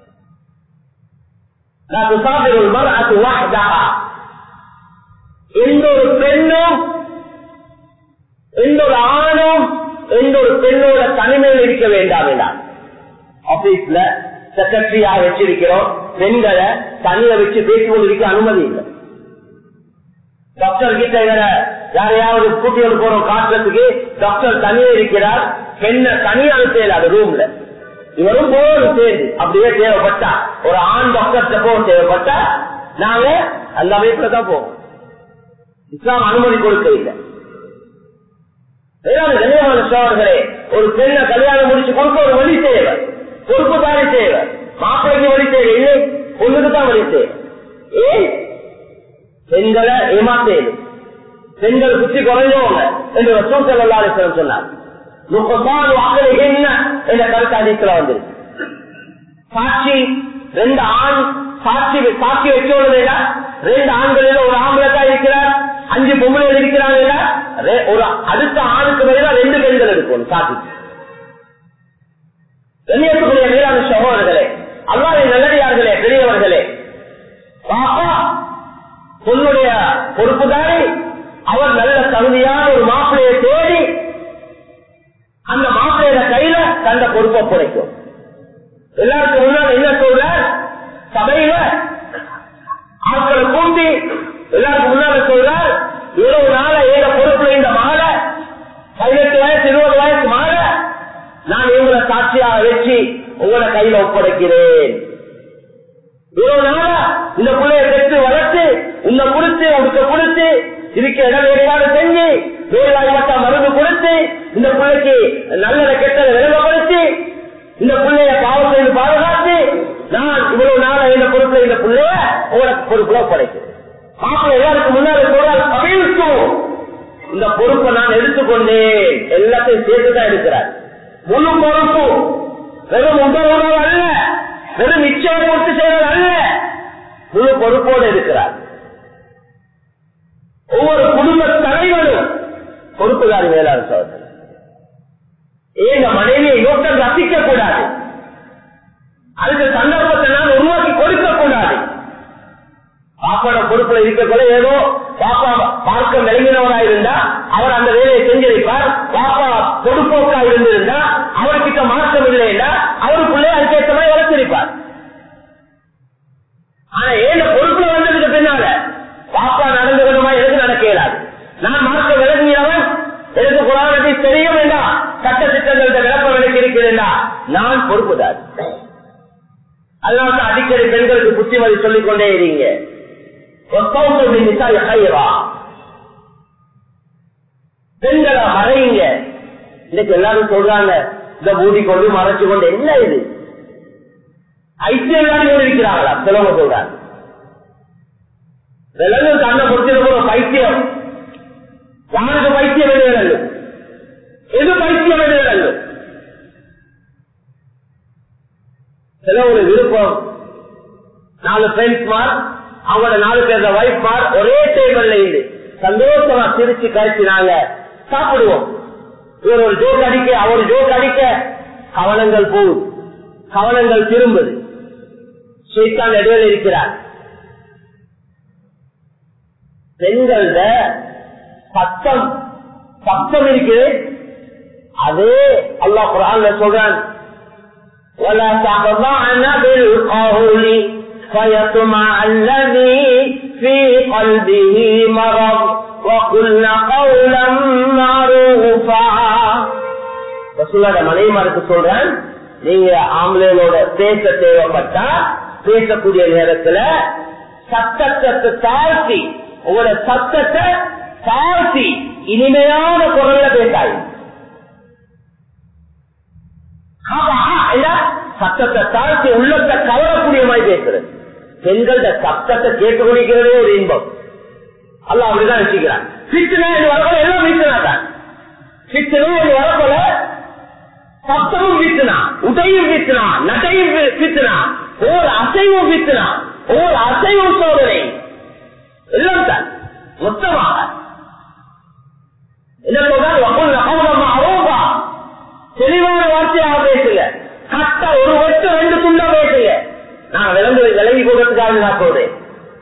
எந்த ஒரு பெண்ணும் எந்த ஒரு ஆணும் எந்த ஒரு பெண்ணோட தனிமையில் இருக்க வேண்டாம் என்றார் ஆபீஸ்ல செக்ரட்டரியா வச்சிருக்கிறோம் பெண்களை தனியை வச்சு பேசிக்கொண்டு இருக்க அனுமதி இல்லை டாக்டர் கிட்ட யாரையாவது கூட்டியோடு போறோம் காட்டுறதுக்கு டாக்டர் தனியே இருக்கிறார் பெண்ணை தனியா அனுப்பல அது ரூம்ல இவரும் போகணும் சேர்ந்து அப்படியே தேவைப்பட்டா ஒரு ஆண் டாக்டர் போக தேவைப்பட்டா நாங்க அந்த அமைப்புல தான் போவோம் இஸ்லாம் அனுமதி கொடுக்க இல்லை கல்யாண சோழர்களே ஒரு பெண்ணை கல்யாணம் முடிச்சு கொடுக்க ஒரு வழி தேவை பொறுப்பு தானே தேவை மாப்பிளைக்கு வழி தேவை இல்லை பொண்ணுக்கு தான் வழி தேவை ஏன் பெண்களை ஏமாத்தேன் பெண்கள் புத்தி குறைஞ்சவங்க என்று சூழ்நிலை சொன்னார் முப்பத்தாறு வாக்களை என்ன என்ற கருத்து அதிகத்தில் வந்து சாட்சி ரெண்டு ஆண் சாட்சி சாட்சி வச்சோம் ரெண்டு ஆண்களில் ஒரு ஆம்பளை தான் இருக்கிறார் அஞ்சு பொம்பளைகள் இருக்கிறாங்க ஒரு அடுத்த ஆணுக்கு மேல ரெண்டு பெண்கள் இருக்கும் சாட்சி கண்ணியத்துக்குரிய மேலான சகோதரர்களே அல்லாத நல்லடியார்களே பெரியவர்களே பாப்பா பொண்ணுடைய பொறுப்புதாரி அவர் நல்ல தகுதியான ஒரு மாப்பிளையை தேடி அந்த மாப்பிளையோட கையில தந்த பொறுப்பை குறைக்கும் எல்லாருக்கும் முன்னால் என்ன சொல்ற சபையில ஆட்களை கூட்டி எல்லாருக்கும் முன்னால சொல்றார் இருபது நாள ஏழ பொறுப்புல இந்த மாலை பதினெட்டு வயசு இருபது வயசு மாலை நான் இவங்களை சாட்சியாக வச்சு உங்களோட கையில ஒப்படைக்கிறேன் இவ்வளவு நாளா இந்த பிள்ளைய பெற்று வளர்த்து உன்னை கொடுத்து உனக்கு கொடுத்து இருக்க இடம் ஏற்பாடு செஞ்சு வேலைவாய்ப்பட்ட மருந்து கொடுத்து இந்த பிள்ளைக்கு நல்லதை கெட்டதை விளங்கப்படுத்தி இந்த பிள்ளைய பாவம் செய்து பாதுகாத்து நான் இவ்வளவு நாளா இந்த பொறுப்புல இந்த பிள்ளைய உங்களுக்கு பொறுப்புல ஒப்படைக்கிறேன் மாப்பிள்ளை எல்லாருக்கும் முன்னாடி சொல்றாரு அபிழ்த்தும் இந்த பொறுப்பை நான் எடுத்துக்கொண்டேன் எல்லாத்தையும் சேர்த்துதான் எடுக்கிறார் முழு பொறுப்பு வெறும் உங்கள் உணவு அல்ல வெறும் நிச்சயம் பொறுத்து செய்வது அல்ல முழு பொறுப்போடு இருக்கிறார் ஒவ்வொரு குடும்ப தலைவரும் பொறுப்புதாரி மேலாண் சோதனை ஏங்க மனைவியை நோக்கம் ரசிக்க கூடாது அதுக்கு சந்தர்ப்பத்தை நான் உருவாக்கி கொடுக்க கூடாது பாப்பாட பொறுப்புல இருக்கக்குள்ள ஏதோ பாப்பா பார்க்க விளங்கினவரா இருந்தா அவர் அந்த வேலையை செஞ்சிருப்பார் பாப்பா பொறுப்போக்கா இருந்திருந்தா அவர்கிட்ட மாற்றம் இல்லைன்னா அவருக்குள்ளே அதுக்கேற்ற மாதிரி வளர்த்திருப்பார் ஆனா ஏன் பொறுப்புல வந்ததுக்கு பின்னால பாப்பா நடந்துக்கணுமா எனக்கு நடக்க இயலாது நான் மார்க்க விளங்கினவன் எனக்கு குரானத்தை தெரியும் வேண்டாம் சட்ட திட்டங்கள்ட்ட விளக்கம் எனக்கு இருக்கிறேன்டா நான் பொறுப்புதார் அதனால அடிக்கடி பெண்களுக்கு புத்திமதி சொல்லிக் கொண்டே இருங்க பெண்களை மறையுங்க இன்னைக்கு எல்லாரும் சொல்றாங்க இந்த மூடி கொண்டு மறைச்சு கொண்டு என்ன இது ஐசியம் கொண்டு இருக்கிறாங்களா சிலவங்க சொல்றாங்க விலங்கு கண்ணை கொடுத்திருக்கிற பைத்தியம் யாருக்கு பைத்தியம் எது விலங்கு எது பைத்தியம் எது விலங்கு சில ஒரு விருப்பம் நாலு ஃப்ரெண்ட்ஸ் மார் அவங்களோட நாலு பேர் வைஃப் மார் ஒரே டேபிள்ல இருந்து சந்தோஷமா சிரிச்சு கழிச்சினாங்க சாப்பிடுவோம் இவர் ஒரு ஜோக் அடிக்க அவர் ஜோக் அடிக்க கவனங்கள் போகுது கவனங்கள் திரும்புது சைத்தான் இடையில இருக்கிறார் பெண்கள சத்தம் சத்தம் இருக்குது அதே அல்லாஹ் குரான்ல சொல்றான் ولا تخضعن بالقول فيطمع الذي في قلبه مرض وقلن قولا معروفا ரசூலோட மனைவிமாருக்கு சொல்றேன் நீங்க ஆம்பளைகளோட பேச தேவைப்பட்டா பேசக்கூடிய நேரத்துல சத்தத்தை தாழ்த்தி உங்களோட சத்தத்தை தாழ்த்தி இனிமையான குரல்ல பேசாது சத்தத்தை தாழ்த்தி உள்ளத்தை கவரக்கூடிய மாதிரி பேசுறது பெண்கள சத்தத்தை கேட்டு குடிக்கிறதே ஒரு இன்பம் அல்ல அப்படிதான் வச்சுக்கிறான் சித்தனா இது வரப்போல எல்லாம் வீட்டுனா தான் சித்தனா இது வரப்போல சத்தமும் வீட்டுனா உடையும் வீட்டுனா நடையும் வீட்டுனா ஓர் அசைவும் வீட்டுனா ஓர் அசைவும் சோதனை எல்லாம் தான் மொத்தமாக என்ன சொல்றாங்க தெளிவான வார்த்தையாக பேசுங்க கட்ட ஒரு வெட்டு ரெண்டு துண்டா பேசுங்க நான் விளங்கு விலகி போடுறதுக்காக நான் சொல்றேன்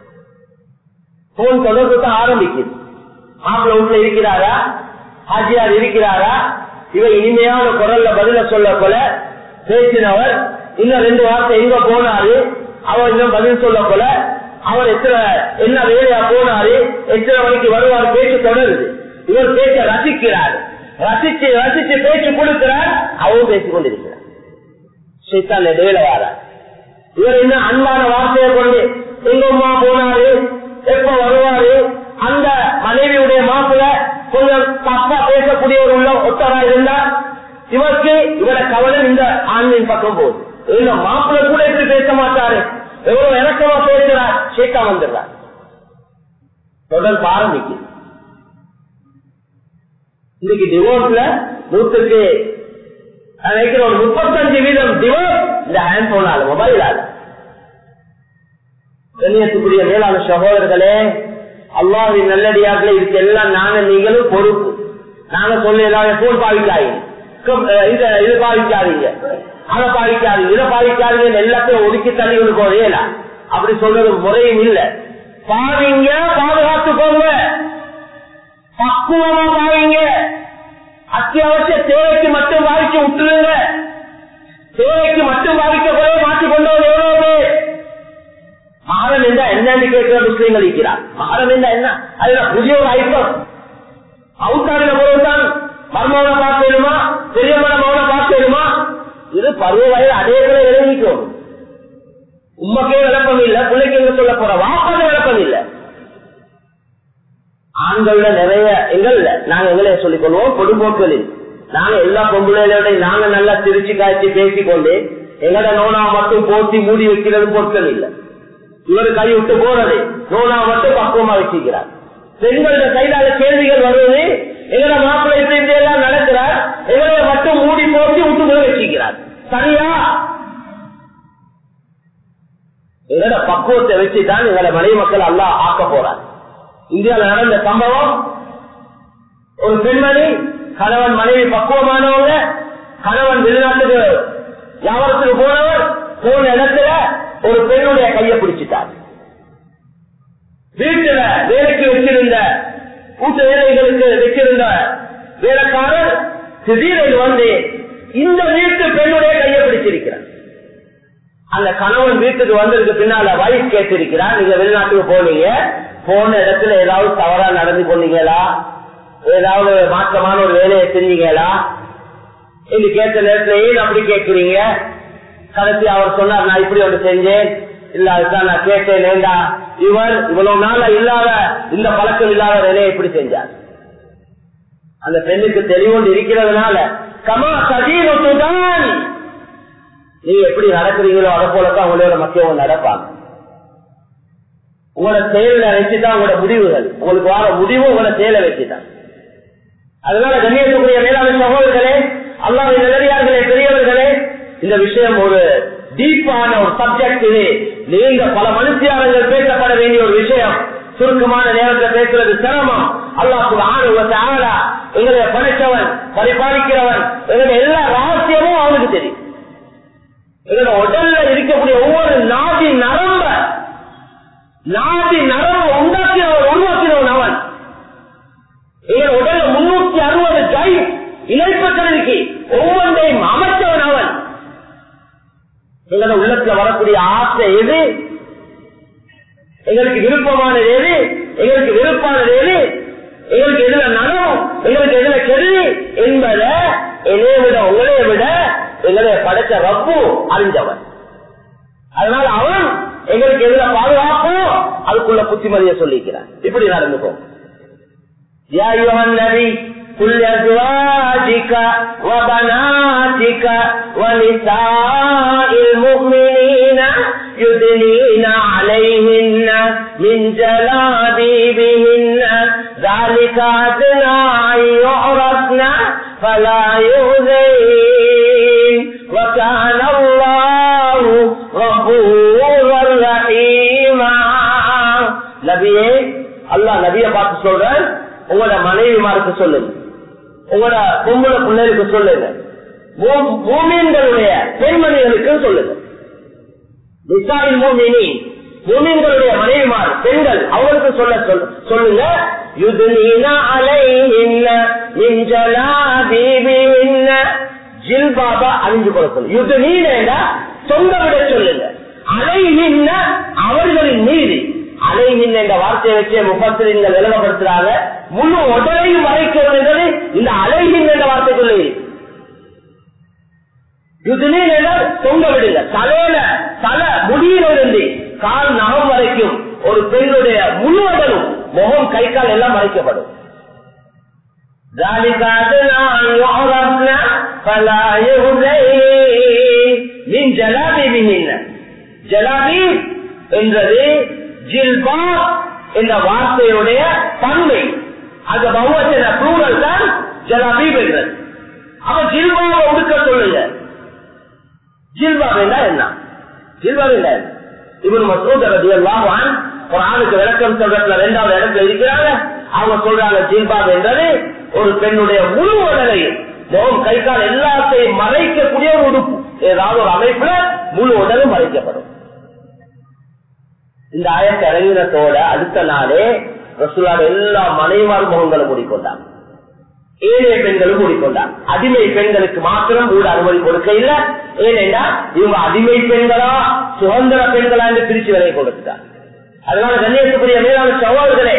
போன் தொடர்பு தான் ஆரம்பிக்குது மாப்பிள்ள வீட்டுல இருக்கிறாரா ஹாஜியார் இருக்கிறாரா இவ இனிமையான குரல்ல பதில சொல்ல போல பேசினவர் இன்னும் ரெண்டு வார்த்தை எங்க போனாரு அவர் இன்னும் பதில் சொல்ல போல அவர் எத்தனை என்ன வேலையா போனாரு எத்தனை மணிக்கு வருவார் பேச்சு தொடருது இவர் பேச்ச ரசிக்கிறார் ரசிச்சு ரசிச்சு பேச்சு கொடுக்கிறார் அவரும் பேசிக் கொண்டிருக்கிறார் சைத்தான் இடையில வாரார் இவர் என்ன அன்பான வார்த்தையை கொண்டு எங்க அம்மா போனாரு எப்ப வருவாரு அந்த மனைவியுடைய மாப்பிள்ள கொஞ்சம் தப்பா பேசக்கூடிய ஒரு உள்ள ஒத்தரா இருந்தா இவருக்கு இவர கவலை இந்த ஆண்மையின் பக்கம் போகுது இந்த மாப்பிள்ள கூட எப்படி பேச மாட்டாரு எவ்வளவு இறக்கமா பேசுறார் ஷேக்கா வந்துடுறார் தொடர்பு ஆரம்பிக்குது இன்னைக்கு டிவோர்ஸ்ல நூற்றுக்கு நினைக்கிற ஒரு முப்பத்தஞ்சு வீதம் டிவோர்ஸ் இந்த ஹேண்ட் போனால மொபைலால கண்ணியத்துக்குரிய மேலான சகோதரர்களே அல்லாவின் நல்லடியார்களே இதுக்கு எல்லாம் நாங்க நீங்களும் பொறுப்பு நாங்க சொல்ல ஏதாவது போன் பாவிக்காதீங்க இத இது பாவிக்காதீங்க அதை பாவிக்காதீங்க இதை பாவிக்காதீங்க எல்லாத்தையும் ஒதுக்கி தள்ளி கொண்டு போறேல அப்படி சொல்றது முறையும் இல்ல பாவிங்க பாதுகாத்துக்கோங்க பக்குவமா பாவீங்க அத்தியாவசிய தேவைக்கு மட்டும் பாதிக்க விட்டுருங்க தேவைக்கு மட்டும் பாதிக்க போல மாற்றிக் கொண்டவர் எவ்வளவு பேர் மகரம் என்றா என்னன்னு கேட்கிற முஸ்லீம்கள் இருக்கிறார் மகரம் என்றா என்ன அதுல புதிய ஒரு ஐட்டம் அவுட்டாரின பொருள்தான் மர்மவனை பார்க்கணுமா பெரியம்மன மகனை பார்க்கணுமா இது பருவ வயது அதேகளை விளங்கிக்கும் உண்மைக்கே விளக்கம் இல்ல பிள்ளைக்கு எங்க சொல்ல போற வாப்பாடு விளக்கம் இல்லை ஆண்கள்ல நிறைய எங்கள்ல நாங்க எங்களே சொல்லிக் கொள்வோம் பொதுப்போக்களில் நாங்க எல்லா பொம்பளைகளோட நாங்க நல்லா திருச்சி காய்ச்சி பேசிக்கொண்டு எங்கட நோனா மட்டும் போட்டி மூடி வைக்கிறது பொருட்கள் இல்ல இவர் கை விட்டு போறது நோனா மட்டும் பக்குவமா வச்சுக்கிறார் பெண்களோட கைதால கேள்விகள் வருவது எங்கட மாப்பிள்ளை இப்படி இப்படி எல்லாம் நடக்கிறார் எங்களை மட்டும் மூடி போட்டி விட்டு போய் வச்சுக்கிறார் சரியா எங்கட பக்குவத்தை வச்சுதான் எங்களோட மனைவி மக்கள் எல்லாம் ஆக்க போறார் இந்தியாவில் நடந்த சம்பவம் ஒரு பெண்மணி கணவன் மனைவி பக்குவமானவங்க கணவன் வெளிநாட்டுக்கு வியாபாரத்துக்கு போனவர் போன இடத்துல ஒரு பெண்ணுடைய கையை பிடிச்சிட்டார் வீட்டுல வேலைக்கு வச்சிருந்த கூட்டு வேலைகளுக்கு வச்சிருந்த வேலைக்காரர் திடீரென்று வந்து இந்த வீட்டு பெண்ணுடைய கையை பிடிச்சிருக்கிறார் அந்த கணவன் வீட்டுக்கு வந்ததுக்கு பின்னால வயசு கேட்டிருக்கிறார் நீங்க வெளிநாட்டுக்கு போனீங்க போன இடத்துல ஏதாவது தவறா நடந்து கொண்டீங்களா ஏதாவது மாற்றமான ஒரு வேலையை செஞ்சீங்களா என்று கேட்ட நேரத்துல ஏன் அப்படி கேட்கிறீங்க கடைசி அவர் சொன்னார் நான் இப்படி ஒன்று செஞ்சேன் இல்ல அதுதான் நான் கேட்டேன் ஏண்டா இவர் இவ்வளவு நாள இல்லாத இந்த பழக்கம் இல்லாத வேலையை இப்படி செஞ்சார் அந்த பெண்ணுக்கு தெளிவொன்று இருக்கிறதுனால கமா சதீனத்துதான் நீங்க எப்படி நடக்கிறீங்களோ அதை போலதான் உங்களோட மக்கள் நடப்பாங்க உங்களோட செயல வச்சுதான் உங்களோட முடிவுகள் உங்களுக்கு வர முடிவு உங்களோட செயலை வச்சுதான் அதனால கண்ணியத்துக்குரிய மேலாண்மை சகோதரர்களே அல்லாத நிலையார்களே பெரியவர்களே இந்த விஷயம் ஒரு டீப்பான ஒரு சப்ஜெக்ட் இது நீங்க பல மனுஷியாளர்கள் பேசப்பட வேண்டிய ஒரு விஷயம் சுருக்கமான நேரத்தில் பேசுறது சிரமம் அல்லாஹ் ஆளா எங்களை படைத்தவன் பரிபாலிக்கிறவன் எங்களுடைய எல்லா ரகசியமும் அவனுக்கு தெரியும் எங்களோட உடல்ல இருக்கக்கூடிய ஒவ்வொரு நாடி நரம்ப நாடி நரம்ப உண்டாக்கினவன் உருவாக்கினவன் அவன் எங்கள் உடல்ல முன்னூத்தி அறுபது கை இணைப்பதற்கு ஒவ்வொன்றையும் அமைச்சவன் அவன் எங்களோட உள்ளத்துல வரக்கூடிய ஆசை எது எங்களுக்கு விருப்பமானது எது எங்களுக்கு விருப்பானது எது எங்களுக்கு எதுல நலம் எங்களுக்கு எதுல கெடுதி என்பதை என்னைய விட உங்களைய விட எங்களை படைச்ச ரப்பு அறிஞ்சவன் அதனால அவன் எங்களுக்கு எதுல பாதுகாப்போ அதுக்குள்ள புத்திமதியை சொல்லிக்கிறான் இப்படி நடந்துக்கும் يا أيها النبي قل لأزواجك وبناتك ونساء المؤمنين يدنين عليهن من جلابيبهن ذلك أدنى أن يعرفن فلا يؤذين وكان الله غفورا رحيما நபியே அல்லாஹ் நபியை பார்த்து சொல்றேன் உங்களோட மனைவிமாருக்கு சொல்லுங்க உங்களோட பொம்பளை பிள்ளைகளுக்கு சொல்லுங்க மூ- மூமின்களுடைய பெண்மணிகளுக்கு சொல்லுங்க நிசாயின் மூமினி மூமின்களுடைய மனைவிமார் பெண்கள் அவங்களுக்கு சொல்ல சொல்- சொல்லுங்க யுதுனீன அலைஹின்ன மின் ஜலாபீபிஹின்ன ஜில்பாபா அணிஞ்சு கொள்ள சொல்லுங்க யுதுனீன சொந்த விட சொல்லுங்க அலைஹின்ன அவர்களின் மீது அலைஹின் என்ற வார்த்தையை வச்சு முப்பத்திரிங்கள் விளங்கப்படுத்துறாங்க முழு உடலையும் மறைக்கிறது என்பது இந்த அலைஹின் என்ற வார்த்தைக்குள்ளே இருக்கு. யுதினின் என்றால் தொங்க விடுங்க தலையில தலை முடியிலிருந்து கால் நகம் வரைக்கும் ஒரு பெண்ணுடைய முழு உடலும் முகம் கை கால் எல்லாம் மறைக்கப்படும் ذلك أدنى أن يعرفن فلا يؤذين من جلابيبهن ஜலாபீப் என்றது ஜில்பா என்ற வார்த்தையுடைய பன்மை அந்த பகுவத்தின ப்ளூரல் தான் ஜலாபீப் என்றது அப்ப ஜில்பாவை உடுக்க சொல்லுங்க ஜில்பா என்றா என்ன ஜில்பா என்ன இவன் மசூத் ரலியல்லாஹு அன்ஹு குர்ஆனுக்கு விளக்கம் சொல்றதுல இரண்டாவது இடத்துல இருக்கிறாங்க அவங்க சொல்றாங்க ஜில்பாப் என்றது ஒரு பெண்ணுடைய முழு உடலையும் முகம் கை கால் எல்லாத்தையும் மறைக்கக்கூடிய ஒரு உடுப்பு ஏதாவது ஒரு அமைப்புல முழு உடலும் மறைக்கப்படும் இந்த ஆயத்தை இறங்கினத்தோட அடுத்த நாளே ரசூலாட எல்லா மனைவார் முகங்களும் மூடிக்கொண்டாங்க ஏழை பெண்களும் மூடிக்கொண்டாங்க அடிமை பெண்களுக்கு மாத்திரம் கூட அனுமதி கொடுக்க இல்ல ஏனென்றா இவங்க அடிமை பெண்களா சுதந்திர பெண்களா என்று பிரிச்சு விலை கொடுத்துட்டாங்க அதனால கண்ணியத்துக்குரிய மேலான சவால்களே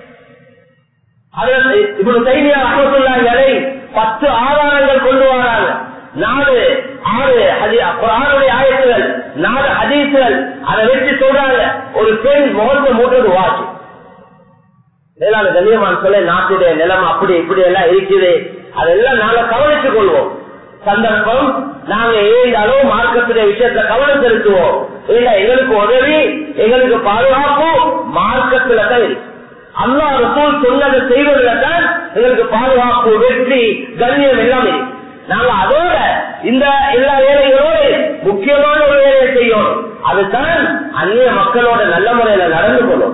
இப்படி தைமியா அகமத்துள்ளாங்களை பத்து ஆதாரங்கள் கொண்டு வராங்க நாலு ஆறு ஆறுடைய ஆயத்துகள் நாலு ஹதீசுகள் அதை வச்சு சொல்றாங்க ஒரு பெண் முகத்தை மூட்டுறது வாச்சு மேலான கண்ணியமான் சொல்ல நாட்டுடைய நிலம் அப்படி இப்படி எல்லாம் இருக்குது அதெல்லாம் நாங்க கவனித்துக் கொள்வோம் சந்தர்ப்பம் நாங்க ஏழு அளவு மார்க்கத்துடைய விஷயத்த கவனம் செலுத்துவோம் இல்ல எங்களுக்கு உதவி எங்களுக்கு பாதுகாப்பு மார்க்கத்துல தான் இருக்கு அல்லா ரசூல் சொன்னதை செய்வதில் தான் எங்களுக்கு பாதுகாப்பு வெற்றி கண்ணியம் எல்லாம் இருக்கு நாங்க அதோட இந்த எல்லா வேலைகளோடு முக்கியமான ஒரு வேலையை செய்யணும் அதுதான் அந்நிய மக்களோட நல்ல முறையில நடந்து கொள்ளும்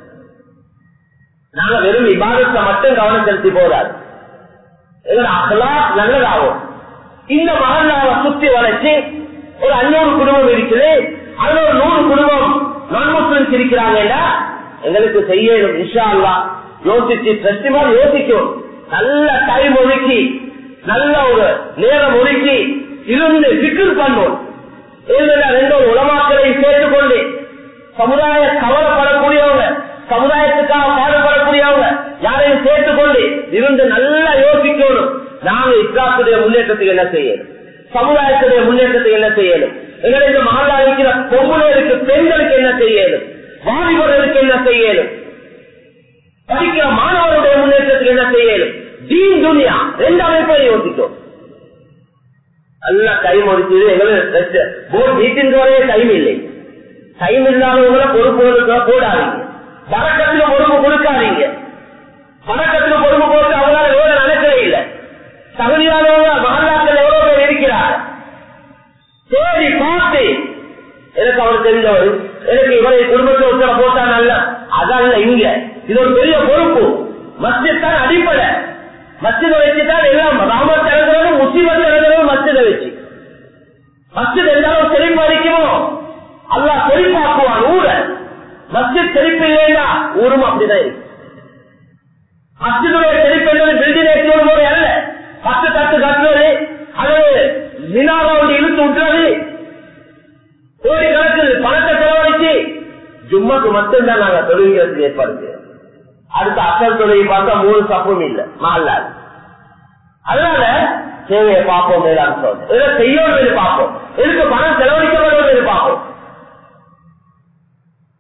நாங்க வெறும் விவாதத்தை மட்டும் கவனம் செலுத்தி போதாது எங்களோட அகலா நல்லதாகும் இந்த மகனாவை சுத்தி வளைச்சு ஒரு அஞ்சூறு குடும்பம் இருக்குது அதுல ஒரு நூறு குடும்பம் நான் முஸ்லிம்ஸ் இருக்கிறாங்கன்னா எங்களுக்கு செய்யணும் இன்ஷா அல்லா யோசிச்சு சத்தியமா யோசிக்கும் நல்ல டைம் ஒதுக்கி நல்ல ஒரு நேரம் ஒதுக்கி இருந்து சிக்கல் பண்ணும் ரெண்டு ஒரு உலமாக்களை சேர்த்துக்கொண்டு சமுதாய கவலைப்படக்கூடியவங்க சமுதாயத்துக்காக பாடுபடக்கூடியவங்க யாரையும் சேர்த்துக்கொண்டு இருந்து நல்லா யோசிக்கணும் நாங்க இஸ்லாத்துடைய முன்னேற்றத்துக்கு என்ன செய்யணும் சமுதாயத்துடைய முன்னேற்றத்துக்கு என்ன செய்யணும் எங்களுக்கு மகளா இருக்கிற பொம்பளைகளுக்கு பெண்களுக்கு என்ன செய்யணும் வாலிபர்களுக்கு என்ன செய்யணும் படிக்கிற மாணவருடைய முன்னேற்றத்துக்கு என்ன செய்யணும் தீன் துனியா ரெண்டு அமைப்பை யோசிக்கும் நல்லா டைம் ஒதுக்கிது எங்களுக்கு போர்டு மீட்டிங் வரையே டைம் இல்லை டைம் இல்லாதவங்கள பொறுப்பு போடாதீங்க பறக்கத்துல பொறுப்பு கொடுக்காதீங்க பறக்கத்துல பொறுப்பு போட்டு அவங்களால எவ்வளவு நடக்கவே இல்லை தகுதியானவங்க மகளாக்கள் எவ்வளவு பேர் இருக்கிறார் தேடி பார்த்து எனக்கு அவர் தெரிஞ்சவர் எனக்கு இவரை குடும்பத்தை ஒருத்தர போட்டா நல்ல அதல்ல இங்க இது ஒரு பெரிய பொறுப்பு மஸ்ஜித் தான் அடிப்படை மஸ்ஜித வச்சுதான் எல்லாம் ராமத் இறங்குறதும் முஸ்லிமத் இறங்குறதும் மஸ்ஜித வச்சு மஸ்ஜித் எல்லாரும் செழிப்பு அடிக்குமோ அல்லா செழிப்பாக்குவான் ஊர மஸ்ஜித் செழிப்பு இல்லைன்னா ஊரும் அப்படிதான் இருக்கு மஸ்ஜிதுடைய செழிப்பு என்பது பில்டிங் ஏற்றி போது அல்ல பத்து தட்டு கட்டுறது அது மினாரோடு இழுத்து விட்டுறது கோடி கணக்கில் பணத்தை செலவழிச்சு ஜும்மாக்கு மட்டும்தான் நாங்க தொழுகிறதுக்கு ஏற்பாடு செய்யறோம் அடுத்த அசல் தொழிலை பார்த்தா மூணு தப்பும் இல்லை மாறல அதனால சேவையை பார்ப்போம் மேலான்னு சொல்றோம் இதை செய்யணும் பார்ப்போம் எதுக்கு பணம் செலவழிக்கப்படுவது பார்ப்போம்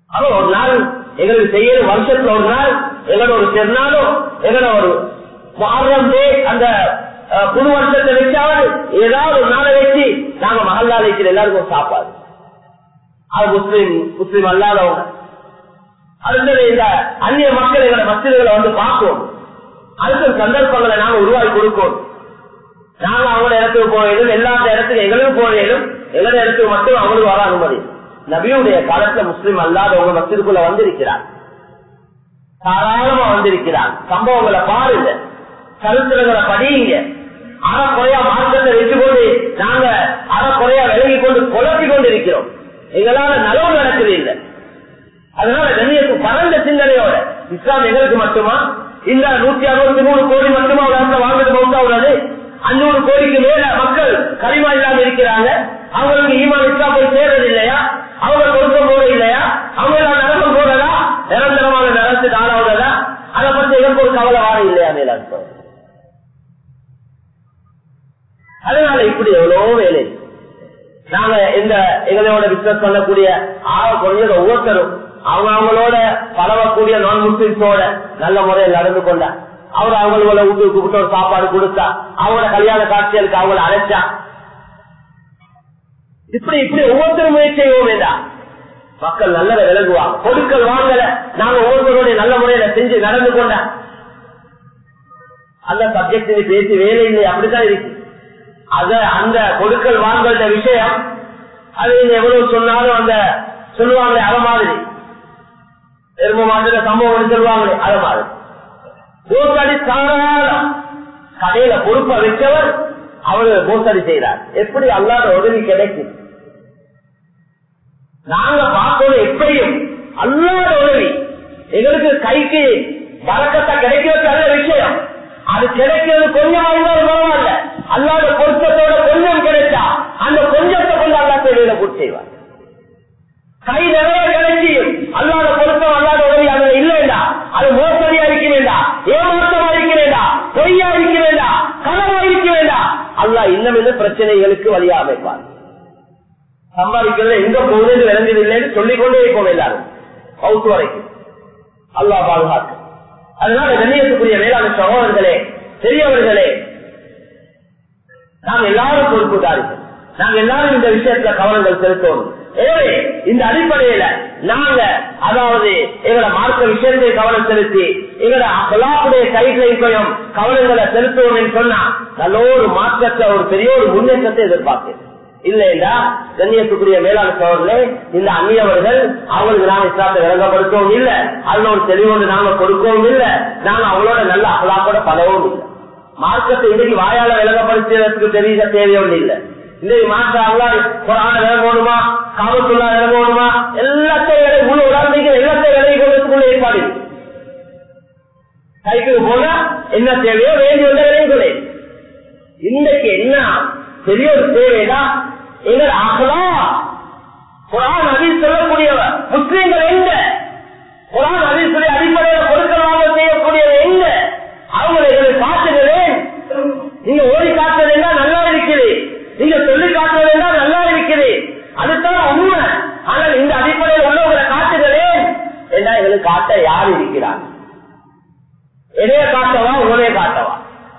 அவ ஒரு நாள் எங்களுக்கு செய்ய வருஷத்துல ஒரு நாள் எங்களோட ஒரு திருநாளும் எங்களோட ஒரு மாதம் அந்த அஹ், புது வருஷத்தை வச்சாவது ஏதாவது ஒரு நாளை வச்சு நாங்க மகல்லா வைக்கிற எல்லாருக்கும் சாப்பாடு அது முஸ்லீம் முஸ்லீம் அல்லாதவங்க அடுத்தது இந்த அந்நிய மக்கள் எங்களோட மசிதிகளை வந்து பார்ப்போம் அடுத்த சந்தர்ப்பங்களை நாங்க உருவாக்கி கொடுப்போம் நாங்க அவங்களோட இடத்துக்கு போயிடும் எல்லா இடத்துக்கு எங்களுக்கு போயிடும் எங்களோட இடத்துக்கு மட்டும் அவங்களுக்கு வர அனுமதி நபியுடைய காலத்துல முஸ்லீம் அல்லாதவங்க மசிதுக்குள்ள வந்திருக்கிறார் தாராளமா வந்திருக்கிறார் சம்பவங்களை பாருங்க சரித்திரங்களை படியுங்க அறக்குறையா மார்க்கத்தை வச்சு கொண்டு நாங்க அறக்குறையா விலகி கொண்டு குழப்பி கொண்டு இருக்கிறோம் எங்களால நலவு நடக்குது இல்லை அதனால கண்ணியத்து பரந்த சிந்தனையோட இஸ்லாம் எங்களுக்கு மட்டுமா இந்த நூத்தி அறுபத்தி மூணு கோடி மட்டுமா உலகத்தை வாழ்ந்து மௌத்தா உள்ளது அஞ்சூறு கோடிக்கு மேல மக்கள் கரிமா இல்லாம இருக்கிறாங்க அவங்களுக்கு ஈமான் இஸ்லாம் போய் சேர்றது இல்லையா அவங்க கொடுக்க போற இல்லையா அவங்க எல்லாம் நரகம் போறதா நிரந்தரமான நரத்துக்கு ஆளாவதா அதை பத்தி எனக்கு ஒரு கவலை வார இல்லையா மேல அதனால இப்படி எவ்வளவோ வேலை நாங்க இந்த எங்களோட பிசினஸ் பண்ணக்கூடிய ஆக குறைஞ்சது ஒவ்வொருத்தரும் அவங்க அவங்களோட பழகக்கூடிய நான் முஸ்லிம்ஸோட நல்ல முறையில் நடந்து கொண்டா அவர் அவங்களோட வீட்டுக்கு கூப்பிட்டு ஒரு சாப்பாடு கொடுத்தா அவங்களோட கல்யாண காட்சிகளுக்கு அவங்கள அழைச்சா இப்படி இப்படி ஒவ்வொருத்தரும் முயற்சி செய்வோம் வேண்டாம் மக்கள் நல்லதை விலகுவாங்க பொருட்கள் வாங்கல நாங்க ஒவ்வொருத்தருடைய நல்ல முறையில செஞ்சு நடந்து கொண்ட அந்த சப்ஜெக்ட் பேசி வேலை இல்லை அப்படித்தான் இருக்கு அத அந்த கொடுக்கல் வாங்கல்ற விஷயம் அது நீங்க எவ்வளவு சொன்னாலும் அந்த சொல்லுவாங்களே அத மாதிரி எரும மாட்டுல சம்பவம் சொல்லுவாங்களே அத மாதிரி மோசடி தாராளம் கடையில பொறுப்பை வச்சவர் அவரு மோசடி செய்யறார் எப்படி அல்லாத உதவி கிடைக்கும் நாங்க பார்க்கணும் எப்படியும் அல்லாத உதவி எங்களுக்கு கைக்கு பறக்கத்தை கிடைக்கிறது நல்ல விஷயம் அது கிடைக்கிறது கொஞ்சம் இருந்தாலும் பரவாயில்ல அல்லாத பொருத்தத்தோட கொஞ்சம் கிடைச்சா அந்த கொஞ்சத்தை கொண்டு அல்லா தேவையில பூர்த்தி செய்வார் கை நிறைய கிடைச்சியும் அல்லாத பொருத்தம் அல்லாத உதவி அதுல இல்லைண்டா அது மோசடியா இருக்க வேண்டாம் ஏமாற்றமா இருக்க வேண்டாம் பொய்யா இருக்க வேண்டாம் கனவா இருக்க வேண்டாம் அல்லா இன்னும் இன்னும் பிரச்சனைகளுக்கு வழியா அமைப்பார் சம்பாதிக்கிறது எங்க போகுது விளங்குது இல்லைன்னு சொல்லிக்கொண்டே இருப்போம் எல்லாரும் பௌத்து வரைக்கும் அல்லா பாதுகாக்க அதனால கண்ணியத்துக்குரிய வேளாண் சகோதரர்களே பெரியவர்களே நாம் எல்லாரும் பொறுப்புதாரிகள் நாங்க எல்லாரும் இந்த விஷயத்துல கவனங்கள் செலுத்தணும் எனவே இந்த அடிப்படையில நாங்க அதாவது எங்களை மார்க்க விஷயத்தை கவனம் செலுத்தி எங்களை அகலாப்புடைய கைகளையும் கவனங்களை செலுத்துவோம் சொன்னா நல்ல ஒரு மாற்றத்தை ஒரு பெரிய ஒரு முன்னேற்றத்தை எதிர்பார்க்கிறேன் இல்லையா கண்ணியத்துக்குரிய மேலாண் சோழர்களே இந்த அந்நியவர்கள் அவங்களுக்கு நாங்க இஸ்லாத்தை விளங்கப்படுத்தவும் இல்லை அதுல ஒரு தெளிவோடு நாங்க கொடுக்கவும் இல்லை நாங்க அவங்களோட நல்ல அகலாப்போட பழகவும் இல்லை மார்க்கத்தை இன்னைக்கு வாயால விளங்கப்படுத்துறதுக்கு தெரிய தேவையும் இல்லை இன்னைக்கு மாற்றாங்களா குரான விளங்கணுமா காவல்துள்ளா விளங்கணுமா எல்லாத்தையும் விலை முழு உலகத்துக்கு எல்லாத்தையும் விலை கொள்வதற்குள்ள ஏற்பாடு கைக்கு போனா என்ன தேவையோ வேண்டி வந்த விலைகளே இன்னைக்கு என்ன பெரிய ஒரு தேவைனா எங்கள் அகலா குரான் அதில் சொல்லக்கூடியவர் முஸ்லீம்கள் எங்க குரான் அதில் சொல்லி அடிப்படையில் கொடுக்கலாக செய்யக்கூடியது எங்க அவங்களை எங்களுக்கு காட்டுகிறேன் நீங்க ஓடி காட்டுறதுன்னா நல்லா இருக்குது நீங்க சொல்லி காட்டுறதுன்னா நல்லா இருக்குது அதுதான் உண்மை ஆனால் இந்த அடிப்படையில் உள்ளவங்களை காட்டுகிறேன் என்ன எங்களுக்கு காட்ட யார் இருக்கிறார் எதைய காட்டவா உன்னைய காட்டவா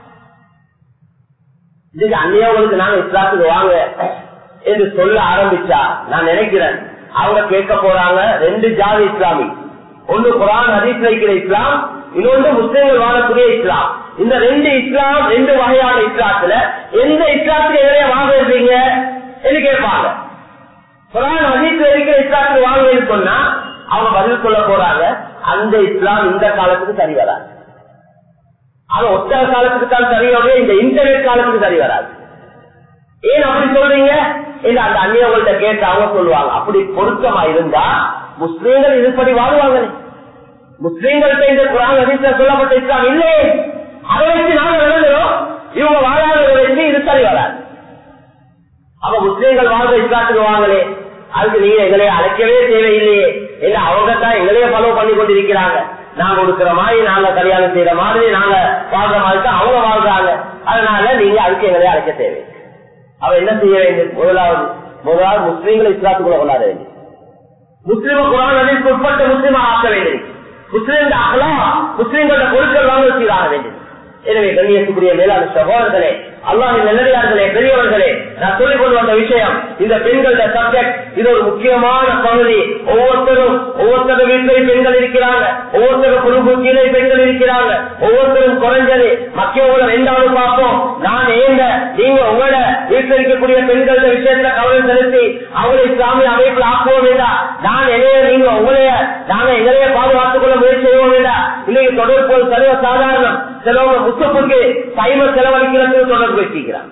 இதுக்கு அந்நியவங்களுக்கு நாங்க இஸ்லாத்துக்கு வாங்க என்று சொல்ல ஆரம்பிச்சா நான் நினைக்கிறேன் அவங்க கேட்க போறாங்க ரெண்டு ஜாதி இஸ்லாமி ஒன்று குரான் ஹதீஸ் வைக்கிற இஸ்லாம் இன்னொன்று முஸ்லீம்கள் வாழக்கூடிய இஸ்லாம் இந்த ரெண்டு இஸ்லாம் ரெண்டு வகையான இஸ்லாத்துல எந்த இஸ்லாத்துக்கு எதிரே வாங்க இருப்பீங்க என்று கேட்பாங்க குரான் ஹதீஸ்ல இருக்கிற இஸ்லாத்துக்கு வாங்கன்னு சொன்னா அவங்க பதில் சொல்ல போறாங்க அந்த இஸ்லாம் இந்த காலத்துக்கு சரி வராது அது ஒத்த காலத்துக்கு தான் சரி வரும் இந்த இன்டர்நெட் காலத்துக்கு சரி வராது ஏன் அப்படி சொல்றீங்க இல்ல அந்த அந்நியவங்கள்ட்ட கேட்டு அவங்க சொல்லுவாங்க அப்படி பொருத்தமா இருந்தா முஸ்லீம்கள் இதுபடி வாழ்வாங்க முஸ்லீம்கள்ட்ட இந்த குரான் ஹதீஸ்ல சொல்லப்பட்ட இஸ்லாம் இல்லையே அதை வச்சு நாங்க விளங்குறோம் இவங்க வாழாததை வச்சு இது சரி வராது அப்ப முஸ்லீம்கள் வாழ்ற இஸ்லாத்துக்கு வாங்கலே அதுக்கு நீங்க எங்களை அழைக்கவே தேவையில்லையே இல்ல அவங்க தான் எங்களையே ஃபாலோ பண்ணி கொண்டிருக்கிறாங்க நாங்க கொடுக்கிற மாதிரி நாங்க கல்யாணம் செய்யற மாதிரி நாங்க வாழ்ற மாதிரி தான் அவங்க வாழ்றாங்க அதனால நீங்க அதுக்கு எங்களையே அழைக்க தேவை அவ என்ன செய்ய வேண்டும் முதலாவது முதலாவது முஸ்லீம்களை இஸ்லாத்துக்குள்ள கொண்டாட வேண்டும் முஸ்லிம குரான் அதற்கு உட்பட்ட முஸ்லிமா ஆக்க வேண்டும் முஸ்லிம் அகலா முஸ்லிம்களோட பொருட்கள் வாங்க சீராக வேண்டும் எனவே கண்ணியத்துக்குரிய மேலான சகோதரர்களே அல்லாஹின் நல்லடியார்களே பெரியவர்களே நான் சொல்லிக் கொண்டு வந்த விஷயம் இந்த பெண்களோட சப்ஜெக்ட் இது ஒரு முக்கியமான பகுதி ஒவ்வொருத்தரும் ஒவ்வொருத்தரும் வீட்டில் பெண்கள் இருக்கிறாங்க ஒவ்வொருத்தரும் குடும்ப கீழே பெண்கள் இருக்கிறாங்க ஒவ்வொருத்தரும் குறைஞ்சது மக்கியவங்கள ரெண்டாவது பார்ப்போம் நான் ஏங்க நீங்க உங்களோட வீட்டில் இருக்கக்கூடிய பெண்களோட விஷயத்துல கவனம் செலுத்தி அவங்களை இஸ்லாமிய அமைப்பில் ஆக்குவோம் வேண்டாம் நான் என்னைய நீங்க உங்களைய நாங்க எங்களைய பாதுகாத்துக் கொள்ள முயற்சி செய்வோம் வேண்டாம் இன்னைக்கு தொடர்பு சர்வ சாதாரணம் சிலவங்க முத்தப்புக்கு டைம செலவழிக்கிறதுக்கு தொடர்பு வச்சிருக்கிறான்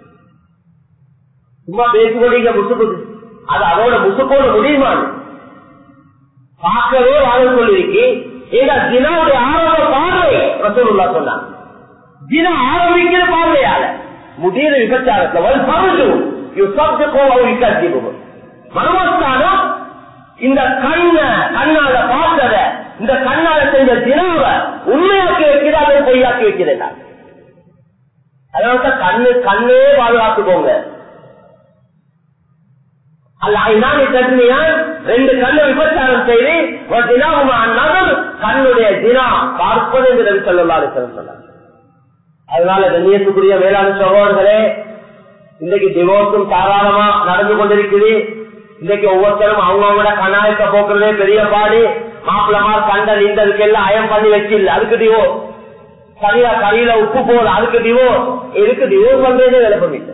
சும்மா பேசிக்கொண்டீங்க முசுப்புக்கு அது அதோட முசுப்போட முடியுமா பார்க்கவே வாழ சொல்லிருக்கு ஏன்னா தினாவுடைய ஆரம்ப பார்வை ரசூலுல்லா சொன்னாங்க தின ஆரம்பிக்கிற பார்வையால முடியிற விபச்சாரத்துல வல் பருது மனமஸ்தானம் இந்த கண்ண கண்ணால பார்த்தத இந்த கண்ணால செஞ்ச தினாவ உண்மையாக்கி வைக்கிறாங்க பொய்யாக்கி வைக்கிறேன் அதனால கண்ணு கண்ணே பாதுகாத்துக்கோங்க அல்ல ஐநானி தன்மையால் ரெண்டு கண்ணு விபச்சாரம் செய்து ஒரு தினாவும் அண்ணாலும் கண்ணுடைய தினா பார்ப்பது என்று நபி சொல்லலாரு சொன்னார் அதனால கண்ணியத்துக்குரிய வேளாண் சகோதரர்களே இன்றைக்கு டிவோர்ஸும் தாராளமா நடந்து கொண்டிருக்குது இன்றைக்கு ஒவ்வொருத்தரும் அவங்கவுங்களோட கணாயத்தை போக்குறதே பெரிய பாடு மாப்பிளமா கண்ட நீந்ததுக்கு எல்லாம் அயம் பண்ணி வச்சில்ல அதுக்கு டிவோ சரியா கறியில உப்பு போல அதுக்கு டிவோ எதுக்கு டிவோர்ஸ் பண்றதே விளப்பம் இல்லை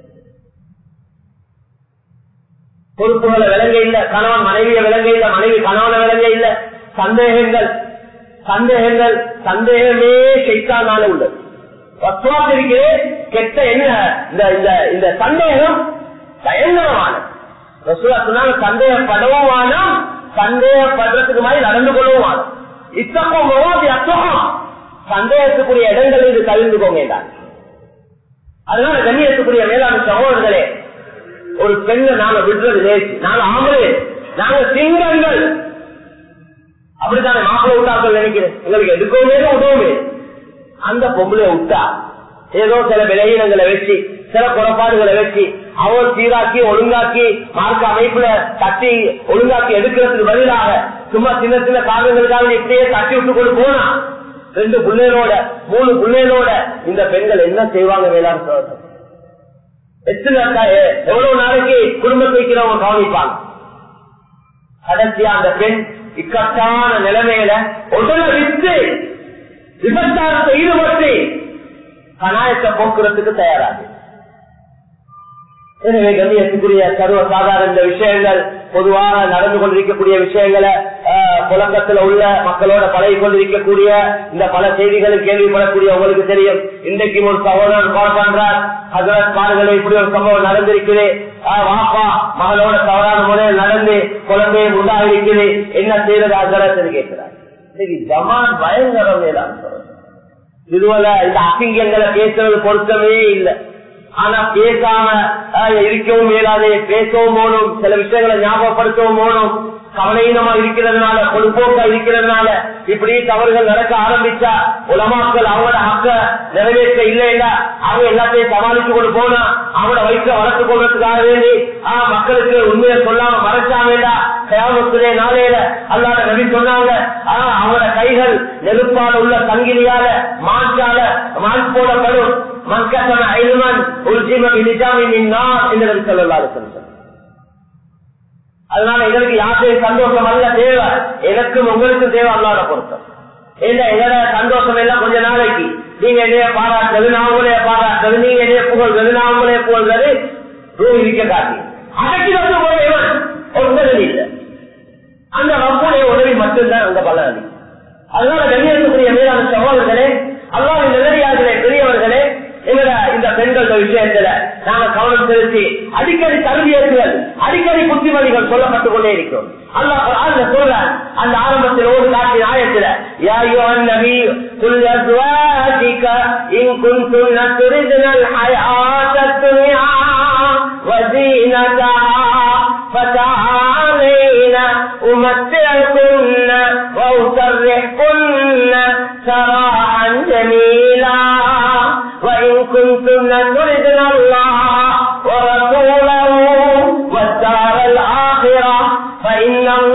பொறுப்புகளை விளங்க இல்ல கணவன் மனைவியை விளங்க இல்ல மனைவி கணவனை விளங்க இல்ல சந்தேகங்கள் சந்தேகங்கள் சந்தேகமே செய்தானால உள்ளது வசுவாசிருக்கு கெட்ட என்ன இந்த இந்த இந்த சந்தேகம் பயங்கரமான ரசூலா சொன்னாங்க சந்தேகப்படவும் வேணாம் சந்தேகப்படுறதுக்கு மாதிரி நடந்து கொள்ளவும் வேணும் இத்தக்கும் மோதி அத்தகம் சந்தேகத்துக்குரிய இடங்கள் இது தவிர்த்துக்கோங்க அதனால கண்ணியத்துக்குரிய மேலாண் சகோதரர்களே ஒரு பெண்ணை நாங்க விடுறது லேசி நாங்க ஆம்பளை நாங்க சிங்கங்கள் அப்படித்தானே மாப்பிள்ளை விட்டாக்கள் நினைக்கிறேன் எங்களுக்கு எடுக்கவுமே உதவுமே அந்த பொம்பளைய விட்டா ஏதோ சில விளையினங்களை வச்சு சில குறைபாடுகளை வச்சு அவர் சீராக்கி ஒழுங்காக்கி மார்க்க அமைப்புல தட்டி ஒழுங்காக்கி எடுக்கிறதுக்கு பதிலாக சும்மா சின்ன சின்ன காரணங்களுக்காக இப்படியே தட்டி விட்டு கொண்டு போனா ரெண்டு பிள்ளைகளோட மூணு பிள்ளைகளோட இந்த பெண்கள் என்ன செய்வாங்க வேளாண் சொல்றது எத்தனை எவ்வளவு நாளைக்கு குடும்பத்தை வைக்கிறவங்க கவனிப்பாங்க கடைசியா அந்த பெண் இக்கட்டான நிலைமையில உடனே வித்து விபச்சாரத்தை ஈடுபட்டு கணாயத்தை போக்குறதுக்கு தயாராகு எனவே கண்ணியத்துக்குரிய சர்வ சாதாரண இந்த விஷயங்கள் பொதுவாக நடந்து கொண்டிருக்கக்கூடிய விஷயங்களை புழக்கத்துல உள்ள மக்களோட பழகி கொண்டிருக்கக்கூடிய இந்த பல செய்திகளை கேள்விப்படக்கூடிய உங்களுக்கு தெரியும் இன்றைக்கு ஒரு சகோதரர் கால் பண்றார் ஹசரத் பாருங்களை இப்படி ஒரு சம்பவம் நடந்திருக்குது வாப்பா மகளோட தவறான முறையில் நடந்து குழந்தையை உண்டாகிருக்குது என்ன செய்யறது ஹசரத் கேட்கிறார் இன்னைக்கு ஜமான் பயங்கரம் மேலான் இதுவரை இந்த அசிங்கங்களை பேசுறது பொருத்தமே இல்லை ஆனா பேசாம இருக்கவும் மேலாது பேசவும் போகணும் சில விஷயங்களை ஞாபகப்படுத்தவும் போகணும் கவலையினமா இருக்கிறதுனால பொதுப்போக்கா இருக்கிறதுனால இப்படி தவறுகள் நடக்க ஆரம்பிச்சா உலமாக்கள் அவங்களோட ஹக்க நிறைவேற்ற இல்லைன்னா அவங்க எல்லாத்தையும் சமாளிச்சு கொண்டு போனா அவங்களோட வயிற்ற வளர்த்து கொள்றதுக்காக வேண்டி ஆஹ் மக்களுக்கு உண்மையை சொல்லாம மறைச்சா வேண்டாம் கேமத்துடைய நாளையில அல்லாத நபி சொன்னாங்க ஆஹ் அவங்களோட கைகள் நெருப்பால உள்ள சங்கிலியால மாற்றால மான் போடப்படும் மக்கள் ஐமன் உள்ஜிம நிஜாமின் என்று நபி சொல்லலாம் சொன்னார் அதனால எங்களுக்கு யாருடைய சந்தோஷம் அல்ல தேவை எனக்கும் உங்களுக்கும் தேவை அல்லாத பொருத்தம் இல்ல எங்களோட சந்தோஷம் எல்லாம் கொஞ்ச நாளைக்கு நீங்க என்னைய பாராட்டுறது நான் உங்களைய பாராட்டுறது நீங்க என்னைய புகழ்றது நான் உங்களைய புகழ்றது ரூம் இருக்க காட்டி அதற்கு வந்து உதவிவன் ஒரு உதவி இல்லை அந்த ரப்புடைய உதவி மட்டும்தான் அந்த பலனடி அதனால கண்ணியத்துக்குரிய மேலான சகோதரர்களே அல்லாவின் நிலையார்களே பெரியவர்களே எங்கட இந்த பெண்கள விஷயத்துல நாம கவனம் செலுத்தி அடிக்கடி தகுதியேற்றுகள் அடிக்கடி புத்திமதிகள் சொல்லப்பட்டுக் கொண்டே இருக்கிறோம் அல்லாஹ் சொல்ற அந்த ஆரம்பத்தில் ஒரு காட்டின் ஆயத்துல யாயோ நபி قل أزواجك إن كنتن تردن الحياة الدنيا وزينتها فتعالين أمتعكن وأسرحكن سراحا جميلا وإن كنتن تردن الله ورسوله والدار الآخرة فإن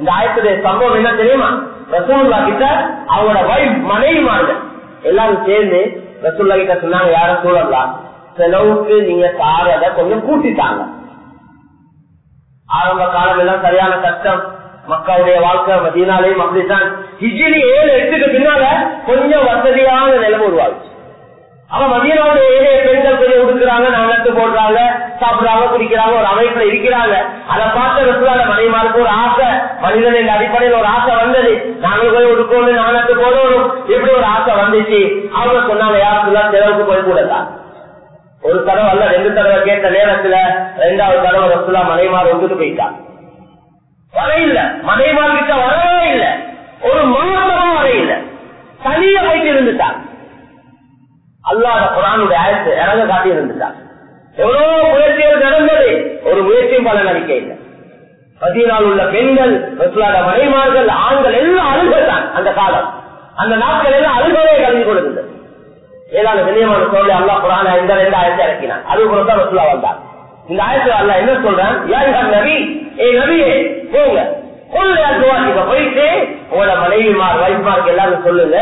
இந்த ஆயத்துடைய சம்பவம் என்ன தெரியுமா ரசூல்லா கிட்ட அவங்களோட வைஃப் மனைவி மாறுங்க எல்லாரும் சேர்ந்து ரசூல்லா கிட்ட சொன்னாங்க யாரும் சூழலாம் செலவுக்கு நீங்க தாரத கொஞ்சம் கூட்டிட்டாங்க ஆரம்ப காலம் எல்லாம் சரியான கஷ்டம் மக்களுடைய வாழ்க்கை மதியனாலையும் அப்படித்தான் ஹிஜிலி ஏழு எட்டுக்கு பின்னால கொஞ்சம் வசதியான நிலைமை உருவாச்சு அவ மதியனோட ஏழை பெண்கள் கொஞ்சம் உடுக்குறாங்க நகத்து போடுறாங்க சாப்பிடுறாங்க குடிக்கிறாங்க ஒரு அமைப்புல இருக்கிறாங்க அதை பார்த்த ரசூலால மனைமாருக்கு ஒரு ஆசை மனிதனின் அடிப்படையில் ஒரு ஆசை வந்தது நாங்கள் போய் உடுக்கணும் நானத்து போடணும் இப்படி ஒரு ஆசை வந்துச்சு அவங்க சொன்னாங்க யாருக்குலாம் செலவுக்கு போய் கூடதான் ஒரு தடவை அல்ல ரெண்டு தடவை கேட்ட நேரத்துல ரெண்டாவது தடவை ரசூலா மனைமாறு விட்டுட்டு போயிட்டான் வரையில்ல மனைமார் கிட்ட வரவே இல்லை ஒரு மாசமா வரையில்ல தனியா போயிட்டு இருந்துட்டான் அல்லாத குரானுடைய ஆயத்து இறங்க காட்டி இருந்துட்டான் எவ்வளவு முயற்சிகள் நடந்தது ஒரு முயற்சியும் பலன் அளிக்க இல்லை பதினால் உள்ள பெண்கள் ரசூலாத மனைமார்கள் ஆண்கள் எல்லாம் அழுகத்தான் அந்த காலம் அந்த நாட்கள் எல்லாம் அழுகவே கலந்து கொடுத்தது ஏதாவது வெளியமான சொல்லி அல்லா குரான இந்த ரெண்டு ஆயிரத்தி இறக்கினான் அது கூட தான் ரசூலா வந்தான் இந்த ஆயத்துல அல்ல என்ன சொல்றான் யாரு நபி ஏ நபியே போங்க இப்ப போயிட்டு உங்களோட மனைவிமார் வைஃப்மார்க்கு எல்லாரும் சொல்லுங்க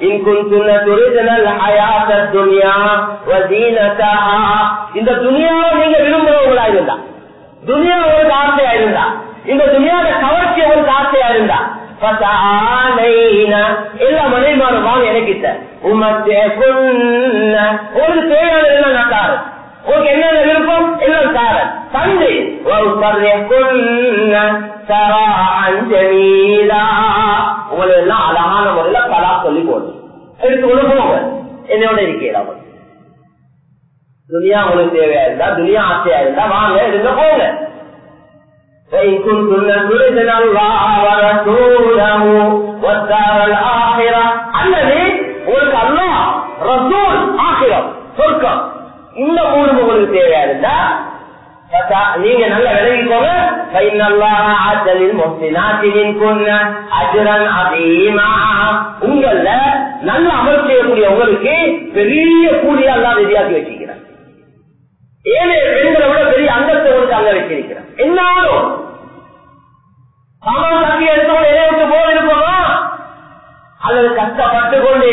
இந்த துணியாவை நீங்க விரும்புறவங்களா இருந்தா துனியா உங்களுக்கு ஆசையா இருந்தா இந்த துணியாவோட கவர்ச்சி உங்களுக்கு ஆசையா இருந்தா எல்லா மனைவிமாரும் வாங்க எனக்கிட்ட உங்களுக்கு தேவையான எல்லாம் நான் தாரேன் உங்களுக்கு என்னென்ன விருப்பம் எல்லாம் தாரன் தந்தை உங்களை எல்லாம் அழகான முறையில பலா சொல்லி போடு எடுத்து கொண்டு போங்க என்னோட இருக்கிறாங்க துனியா உங்களுக்கு தேவையா இருந்தா துனியா ஆசையா இருந்தா வாங்க எடுங்க போங்க وإن كنتن تردن الله ورسوله والدار الآخرة الذي உங்களுக்கு அல்லாஹ் ரசூல் ஆகிரம் சொர்க்கம் இந்த மூணு உங்களுக்கு தேவையா இருந்தா நீங்க நல்ல விலகிக்கோங்க உங்கள நல்ல அமல் செய்யக்கூடிய உங்களுக்கு பெரிய கூலிய எல்லாம் ரெடியாக்கி வச்சிருக்கிறேன் ஏழு பெண்களை விட பெரிய அங்கத்தை உங்களுக்கு அங்க வச்சிருக்கிறேன் என்னாலும் சாமான் தங்கி எடுத்துக்கொண்டு எதை விட்டு போக இருப்போமா அல்லது கஷ்டப்பட்டு கொண்டு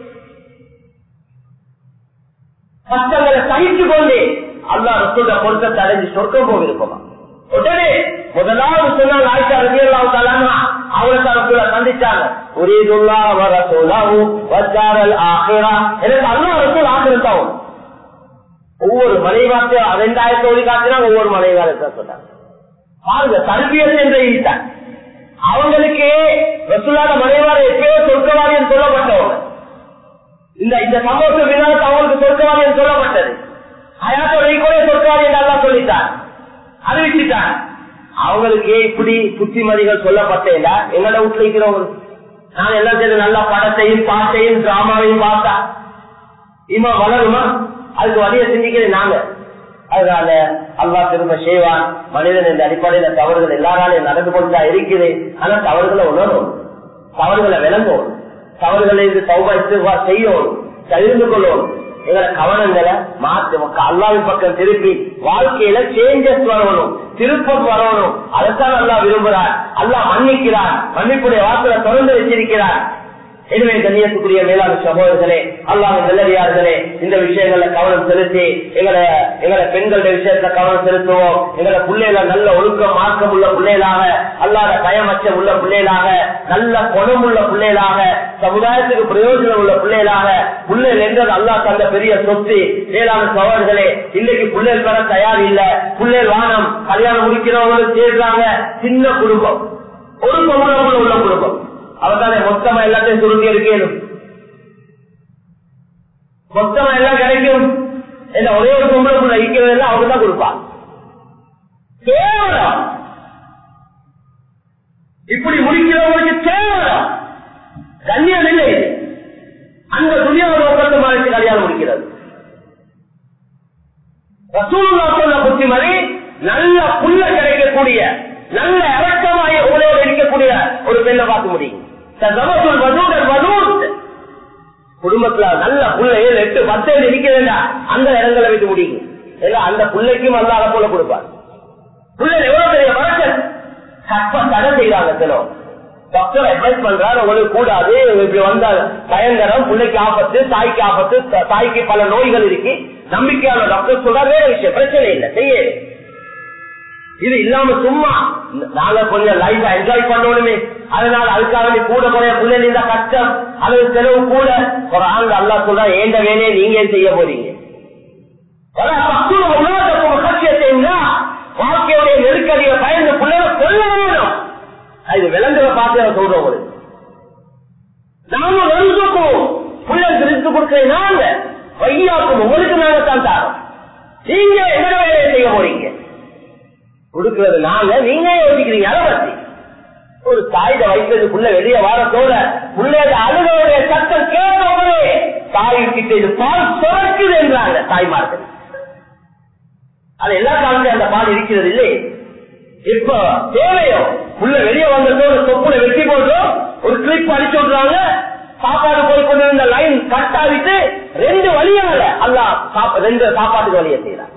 கஷ்டங்களை சகித்து கொண்டு அல்லா ரசூல பொருத்தத்தை அடைஞ்சு சொர்க்கம் போயிருப்போமா உடனே முதலாவது சொன்னால் ஆயிஷா ரதியல்லாஹு தஆலா அவளுக்கு ரசூல சந்திச்சாங்க உரீதுல்லா வ ரசூலஹு வஜாரல் ஆখিরা எனக்கு அல்லாஹ் ரசூல் ஆகிரத்தாவும் ஒவ்வொரு மனைவார்த்தை ரெண்டாயிரத்தி ஓடி காட்டினாங்க ஒவ்வொரு மனைவாரத்தை சொன்னாங்க பாருங்க தர்பியல் என்ற ஈட்டான் அவங்களுக்கு ரசூலாத மனைவார எப்பயோ சொர்க்கவாதியம் சொல்லப்பட்டவங்க இந்த இந்த சம்பவத்துக்கு பின்னால் அவங்களுக்கு சொர்க்கவாதியம் சொல்லப்பட்டது அயாத்தோட கூட சொர்க்கவாதியம் நல்லா சொல்லிட்டார் அறிவிச்சுட்டார் அவங்களுக்கு இப்படி புத்திமதிகள் சொல்லப்பட்டேன் எங்களோட வீட்டுல இருக்கிறவங்களுக்கு நான் எல்லாம் சேர்ந்து நல்லா படத்தையும் பாட்டையும் டிராமாவையும் பார்த்தா இம்மா வளருமா அதுக்கு வழியை செஞ்சுக்கிறேன் நாங்க அதனால அல்லா திரும்ப செய்வான் மனிதன் இந்த அடிப்படையில தவறுகள் எல்லாராலையும் நடந்து கொண்டா இருக்குது ஆனா தவறுகளை உணரும் தவறுகளை விளங்கும் தவறுகளை இது சௌபாய்த்து செய்யும் தவிர்த்து கொள்ளும் எங்களை கவனங்களை மாற்று அல்லாவின் பக்கம் திருப்பி வாழ்க்கையில சேஞ்சஸ் வரணும் திருப்பம் வரணும் அதைத்தான் அல்லா விரும்புகிறார் அல்லா மன்னிக்கிறார் மன்னிப்புடைய வாசலை தொடர்ந்து வச்சிருக்கிறார் எனவே கண்ணியத்துக்குரிய மேலாண் சகோதரர்களே அல்லாஹ் நல்லடியார்களே இந்த விஷயங்கள்ல கவனம் செலுத்தி எங்களை எங்களை பெண்களுடைய விஷயத்துல கவனம் செலுத்துவோம் எங்களை பிள்ளைகளை நல்ல ஒழுக்கம் மார்க்கம் உள்ள பிள்ளைகளாக அல்லாத பயமற்ற உள்ள பிள்ளைகளாக நல்ல குணம் உள்ள பிள்ளைகளாக சமுதாயத்துக்கு பிரயோஜனம் உள்ள பிள்ளைகளாக பிள்ளைகள் என்றது அல்லாஹ் தந்த பெரிய சொத்து மேலான சகோதரர்களே இன்னைக்கு பிள்ளைகள் பெற தயார் இல்ல பிள்ளைகள் வானம் கல்யாணம் முடிக்கிறவங்களும் சேர்றாங்க சின்ன குடும்பம் ஒரு பொம்பளை உள்ள குடும்பம் அவர்தானே மொத்தமா எல்லாத்தையும் சுருங்கி இருக்கணும் மொத்தமா எல்லாம் கிடைக்கும் என்ன ஒரே ஒரு பொம்பளை இருக்கிறதெல்லாம் அவங்க தான் கொடுப்பான் கேவலம் இப்படி முடிக்கிறவங்களுக்கு கேவலம் கண்ணியம் இல்லை அந்த துணியாவை நோக்கத்தை மறைத்து கல்யாணம் முடிக்கிறது ரசூல்லா சொன்ன புத்திமதி நல்ல புல்ல கிடைக்கக்கூடிய நல்ல இறக்கமாய உங்களோடு இருக்கக்கூடிய ஒரு பெண்ணை பார்க்க முடியும் குடும்பத்துல நல்ல புள்ள ஏழு எட்டு பத்து இருக்கிறதா அந்த இடங்களை வைக்க முடியும் அந்த பிள்ளைக்கும் அல்லாத போல கொடுப்பார் பிள்ளை எவ்வளவு பெரிய வழக்கல் கற்ப தடை செய்யறாங்க சிலம் டாக்டர் அட்வைஸ் பண்றாரு உங்களுக்கு கூடாது இப்படி வந்த பயங்கரம் பிள்ளைக்கு ஆபத்து தாய்க்கு ஆபத்து த- தாய்க்கு பல நோய்கள் இருக்கு நம்பிக்கையான டாக்டர் சொல்றாரு வேற விஷயம் பிரச்சனை இல்லை செய்ய இது இல்லாம சும்மா நாங்க கொஞ்சம் லைஃப் என்ஜாய் பண்ணணுமே அதனால அதுக்காக வேண்டி கூட குறைய பிள்ளைங்க இந்த கஷ்டம் அல்லது செலவு கூட ஒரு ஆள் அல்லா சொல்றா ஏந்த வேலையை நீங்க ஏன் செய்ய போறீங்க வலா தக்துலு அவுலாதக்கும் கஷ்யத்தைன்னா, வாழ்க்கையுடைய நெருக்கடியை பயந்து பிள்ளைகளை கொல்ல வேணும் அது விளங்குற பார்த்து அவன் சொல்றோம் உங்களுக்கு நாம வெறுக்கும் பிள்ளை பிரித்து கொடுக்கிறேன் நாங்க வையாக்கும் உங்களுக்கு நாங்க தான் தரோம் நீங்க என்ன வேலையை செய்ய போறீங்க கொடுக்கிறது நாங்க நீங்க யோசிக்கிறீங்க அதை பத்தி ஒரு தாயிட வயிற்று புள்ள வெளியே வாரத்தோட புள்ளையோட அழுகையுடைய சத்தம் கேட்டவங்களே தாய்கிட்ட இது பால் சுரக்குது என்றாங்க தாய்மார்கள் அது எல்லா காலத்தையும் அந்த பால் இருக்கிறது இல்லை இப்ப தேவையோ புள்ள வெளியே வந்ததோட தொப்புல வெட்டி போடுறோம் ஒரு கிளிப் அடிச்சு விடுறாங்க சாப்பாடு போய் கொண்டிருந்த லைன் கட் ஆகிட்டு ரெண்டு வழியால அல்லா சாப்பா- ரெண்டு சாப்பாட்டுக்கு வழியை செய்யறாங்க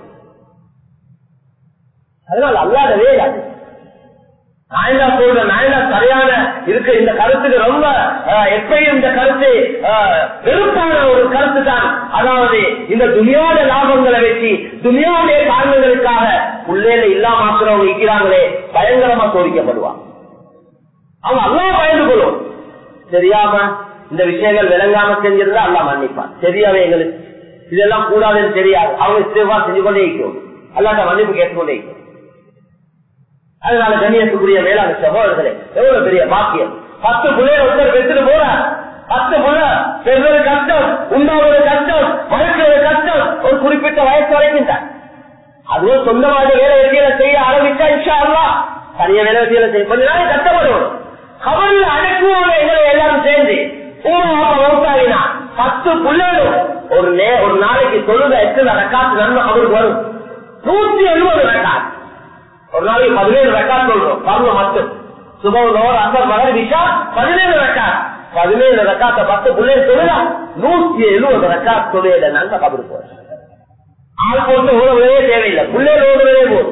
அதனால அல்லாத வேலை அது நாயனா சொல்ற நாயனா சரியான இருக்கு இந்த கருத்துக்கு ரொம்ப அஹ், எப்பயும் இந்த கருத்து அஹ், வெறுப்பான ஒரு கருத்து தான் அதாவது இந்த துணியோட லாபங்களை வச்சு துணியோடைய காரணங்களுக்காக உள்ளேல இல்லாம ஆக்குறவங்க இருக்கிறாங்களே பயங்கரமா சோதிக்கப்படுவாங்க அவங்க அல்லா பயந்து கொள்ளும் தெரியாம இந்த விஷயங்கள் விளங்காம செஞ்சிருந்தா அல்லா மன்னிப்பான் தெரியாவே எங்களுக்கு இதெல்லாம் கூடாதுன்னு தெரியாது அவங்க சிவா செஞ்சு கொண்டே இருக்கும் அல்லாட்ட மன்னிப்பு கேட்டுக்கொண்டே இருக்கும் அதனால கண்ணியத்துக்குரிய மேலான சகோதரர்களே எவ்வளவு பெரிய பாக்கியம் பத்து பிள்ளைய ஒருத்தர் பெற்றுட்டு போறார் பத்து புள்ள பெறுவது கஷ்டம் உண்டாவது கஷ்டம் வளர்க்கிறது கஷ்டம் ஒரு குறிப்பிட்ட வயசு வரைக்கும் தான் அதுவும் சொந்தமாக வேலை வெற்றியில செய்ய ஆரம்பிச்சா இன்ஷா அல்லா தனிய வேலை வெற்றியில செய்ய கொஞ்ச நாள் கஷ்டப்படுவோம் கவல்ல அடக்குவாங்க எங்களை எல்லாரும் சேர்ந்து ஊராகினா பத்து புள்ளைகளும் ஒரு நே ஒரு நாளைக்கு தொழுத எத்தனை ரக்காத்து நன்மை அவருக்கு வரும் நூத்தி எழுபது ரக்காத்து ஒரு நாளைக்கு பதினேழு ரெக்கார்ட் சொல்றோம் பருவம் மட்டும் சுபம் நோர் அசர் மகன் விஷா பதினேழு ரெக்கார்ட் பதினேழு ரெக்கார்ட்ட பத்து பிள்ளைங்க சொல்லுதா நூத்தி எழுபது ரெக்கார்ட் தொழில நன்மை கபரு போற ஆள் போட்டு ஓடுவதே தேவையில்லை பிள்ளைகள் ஓடுவதே போதும்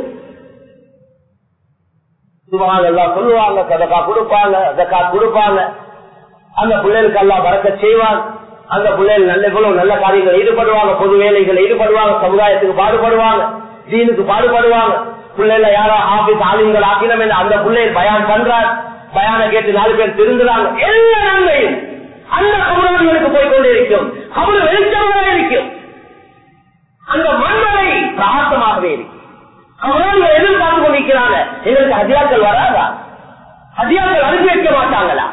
சுபகான் எல்லாம் சொல்லுவாங்க சதக்கா கொடுப்பாங்க அதக்கா கொடுப்பாங்க அந்த பிள்ளைகளுக்கு எல்லாம் பறக்க செய்வாங்க அந்த பிள்ளைகள் நல்ல போல நல்ல காரியங்கள் ஈடுபடுவாங்க பொது வேலைகள் ஈடுபடுவாங்க சமுதாயத்துக்கு பாடுபடுவாங்க தீனுக்கு பாடுபடுவாங்க பிள்ளைல யாரோ ஆபீஸ் ஆளுங்கள் ஆக்கினம் என்று அந்த பிள்ளையை பயான் பண்றார் பயான கேட்டு நாலு பேர் திருந்துறாங்க எல்லா நன்மையும் அந்த கபுரவர்களுக்கு போய் கொண்டே இருக்கும் கபுரு வெளிச்சமாக இருக்கும் அந்த மண்மலை பிரகாசமாகவே இருக்கும் அவர்கள் எதிர்பார்த்து கொண்டிருக்கிறாங்க எங்களுக்கு ஹதியாக்கள் வராதா ஹதியாக்கள் அனுப்பி வைக்க மாட்டாங்களா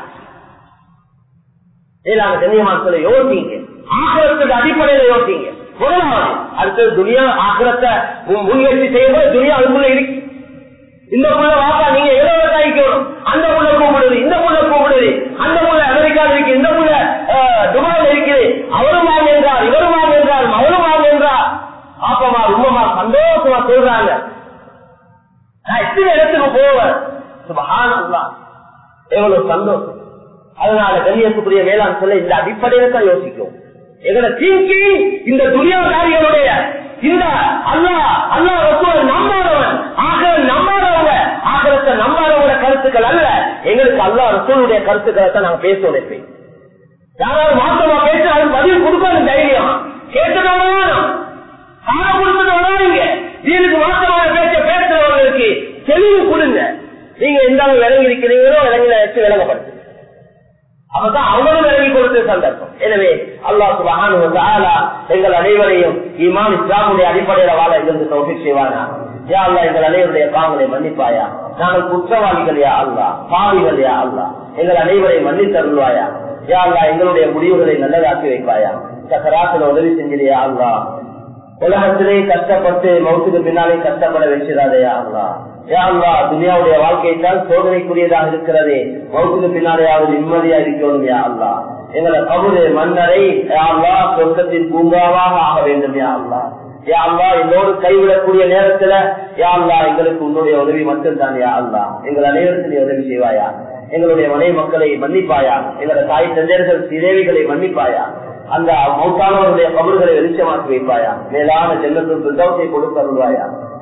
ஏழாவது கண்ணியமான சொல்ல யோசிங்க ஆக்கிரத்துக்கு அடிப்படையில யோசிங்க முதலாவது அடுத்தது துனியா ஆக்கிரத்தை முன்- முன்வெற்றி செய்யும்போது துனியா அதுக்குள்ள இருக்கு இந்த புள்ள வாப்பா நீங்க எதை விவசாயிக்கணும் அந்த புள்ள கூப்பிடுது இந்த புள்ள கூப்பிடுது அந்த புள்ள அமெரிக்காவில் இருக்கு இந்த புள்ள அஹ், துபாயில இருக்குது அவரும் வாங்க என்றார் இவரும் வாங்க என்றார் அவரும் வாங்க என்றார் பாப்பமா ரொம்பமா சந்தோஷமா சொல்றாங்க நான் எத்தனை இடத்துக்கு போவேன் சுபஹானல்லாஹ் எவ்வளவு சந்தோஷம் அதனால கண்ணியத்துக்குரிய வேளாண் சொல்ல இந்த அடிப்படையில தான் யோசிக்கும் எங்களை திங்கிங் இந்த துணியாதாரிகளுடைய இந்த அல்லா அல்லா ரசூலை நம்பாதவன் ஆக நம்பாதவங்க ஆகலத்தை நம்பாதவங்க கருத்துக்கள் அல்ல எங்களுக்கு அல்லா ரசூலுடைய கருத்துக்களை தான் நாங்க பேசுவோம் எப்பயும் யாராவது மாற்றமா பேச அது பதில் கொடுக்கணும் தைரியம் கேட்டுதான் கால கொடுத்துட்டு வராங்க தீனுக்கு மாற்றமான பேச்ச பேசுறவங்களுக்கு தெளிவு கொடுங்க நீங்க எந்த அளவு விளங்கி இருக்கிறீங்களோ விளங்கின வச்சு விளங்கப்படுத்து அப்பதான் அவங்களும் விலகி கொடுத்த சந்தர்ப்பம் எனவே அல்லாஹ் சுபஹானு வ தஆலா எங்கள் அனைவரையும் ஈமான் இஸ்லாமுடைய அடிப்படையில வாழ எங்களுக்கு தௌஃபீக் செய்வானா யா அல்லாஹ் எங்கள் அனைவருடைய பாவங்களை மன்னிப்பாயா நாங்கள் குற்றவாளிகள் யா அல்லாஹ் பாவிகள் யா அல்லாஹ் எங்கள் அனைவரையும் மன்னித்து அருள்வாயா யா அல்லாஹ் எங்களுடைய முடிவுகளை நல்லதாக்கி வைப்பாயா சக்கராத்துல உதவி செஞ்சிரியா அல்லாஹ் உலகத்திலே கஷ்டப்பட்டு மௌத்துக்கு பின்னாலே கஷ்டப்பட வச்சிடாதயா அல்லா யா அல்லா துனியாவுடைய வாழ்க்கை தான் சோதனைக்குரியதாக இருக்கிறது மௌத்துக்கு பின்னாலேயாவது நிம்மதியா இருக்கணும் யா அல்லா எங்களை கபுரு மன்னரை யா அல்லா சொர்க்கத்தின் பூங்காவாக ஆக வேண்டும் யா அல்லா யா அல்லா என்னோடு கைவிடக்கூடிய நேரத்துல யா அல்லா எங்களுக்கு உன்னுடைய உதவி மட்டும்தான் யா அல்லா எங்கள் அனைவருக்கும் நீ உதவி செய்வாயா எங்களுடைய மனை மக்களை மன்னிப்பாயா எங்களுடைய தாய் தந்தையர்கள் சிதேவிகளை மன்னிப்பாயா அந்த மௌத்தானவருடைய கபல்களை வெளிச்சமாக்கி வைப்பாயா மேலான ஜென்மத்தின் பிரதவத்தை கொடுத்தருள்வாயா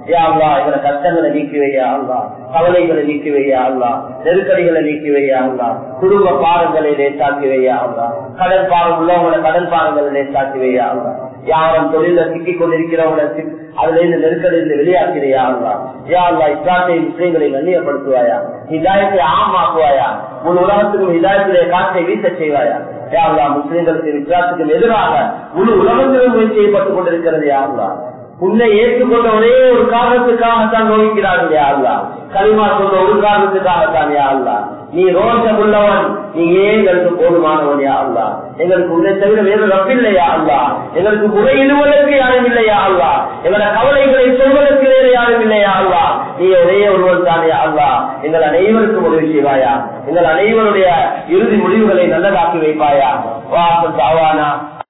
யா அல்லா எங்களை கஷ்டங்களை நீக்கி வையா அல்லா கவலைகளை நீக்கி வையா அல்லா நெருக்கடிகளை நீக்கி வையா அல்லா குடும்ப பாரங்களை லேசாக்கி வையா அல்லா கடல் பாரம் உள்ளவங்களை கடல் பாரங்களை லேசாக்கி வையா அல்லா யாரும் தொழில சிக்கிக் கொண்டிருக்கிறவங்களை அதுல இருந்து நெருக்கடியிலிருந்து வெளியாக்கிறியா அல்லா யா அல்லா இஸ்லாத்தை முஸ்லீம்களை கண்ணியப்படுத்துவாயா இதாயத்தை ஆமாக்குவாயா முழு உலகத்துக்கும் இதாயத்திலே காற்றை வீச செய்வாயா யா அல்லா முஸ்லீம்களுக்கு இஸ்லாத்துக்கும் எதிராக முழு உலகத்திலும் முயற்சி செய்யப்பட்டுக் கொண்டிருக்கிறது யா அல்லா உன்னை ஏற்றுக்கொண்ட ஒரே ஒரு காரணத்துக்காகத்தான் நோய்க்கிறார்கள் யா அல்லா களிமா சொன்ன ஒரு காரணத்துக்காகத்தான் யா அல்லா நீ ரோஷம் உள்ளவன் நீ ஏன் எங்களுக்கு போதுமானவன் யா அல்லா எங்களுக்கு உன்னை தவிர வேறு ரப்பில்லையா அல்லா எங்களுக்கு குறை இடுவதற்கு யாரும் இல்லையா அல்லா எங்களோட கவலைகளை சொல்வதற்கு வேறு யாரும் இல்லையா அல்லா நீ ஒரே ஒருவன் தானே அல்லா எங்கள் அனைவருக்கும் உதவி செய்வாயா எங்கள் அனைவருடைய இறுதி முடிவுகளை நல்லதாக்கி வைப்பாயா வாசல் தாவானா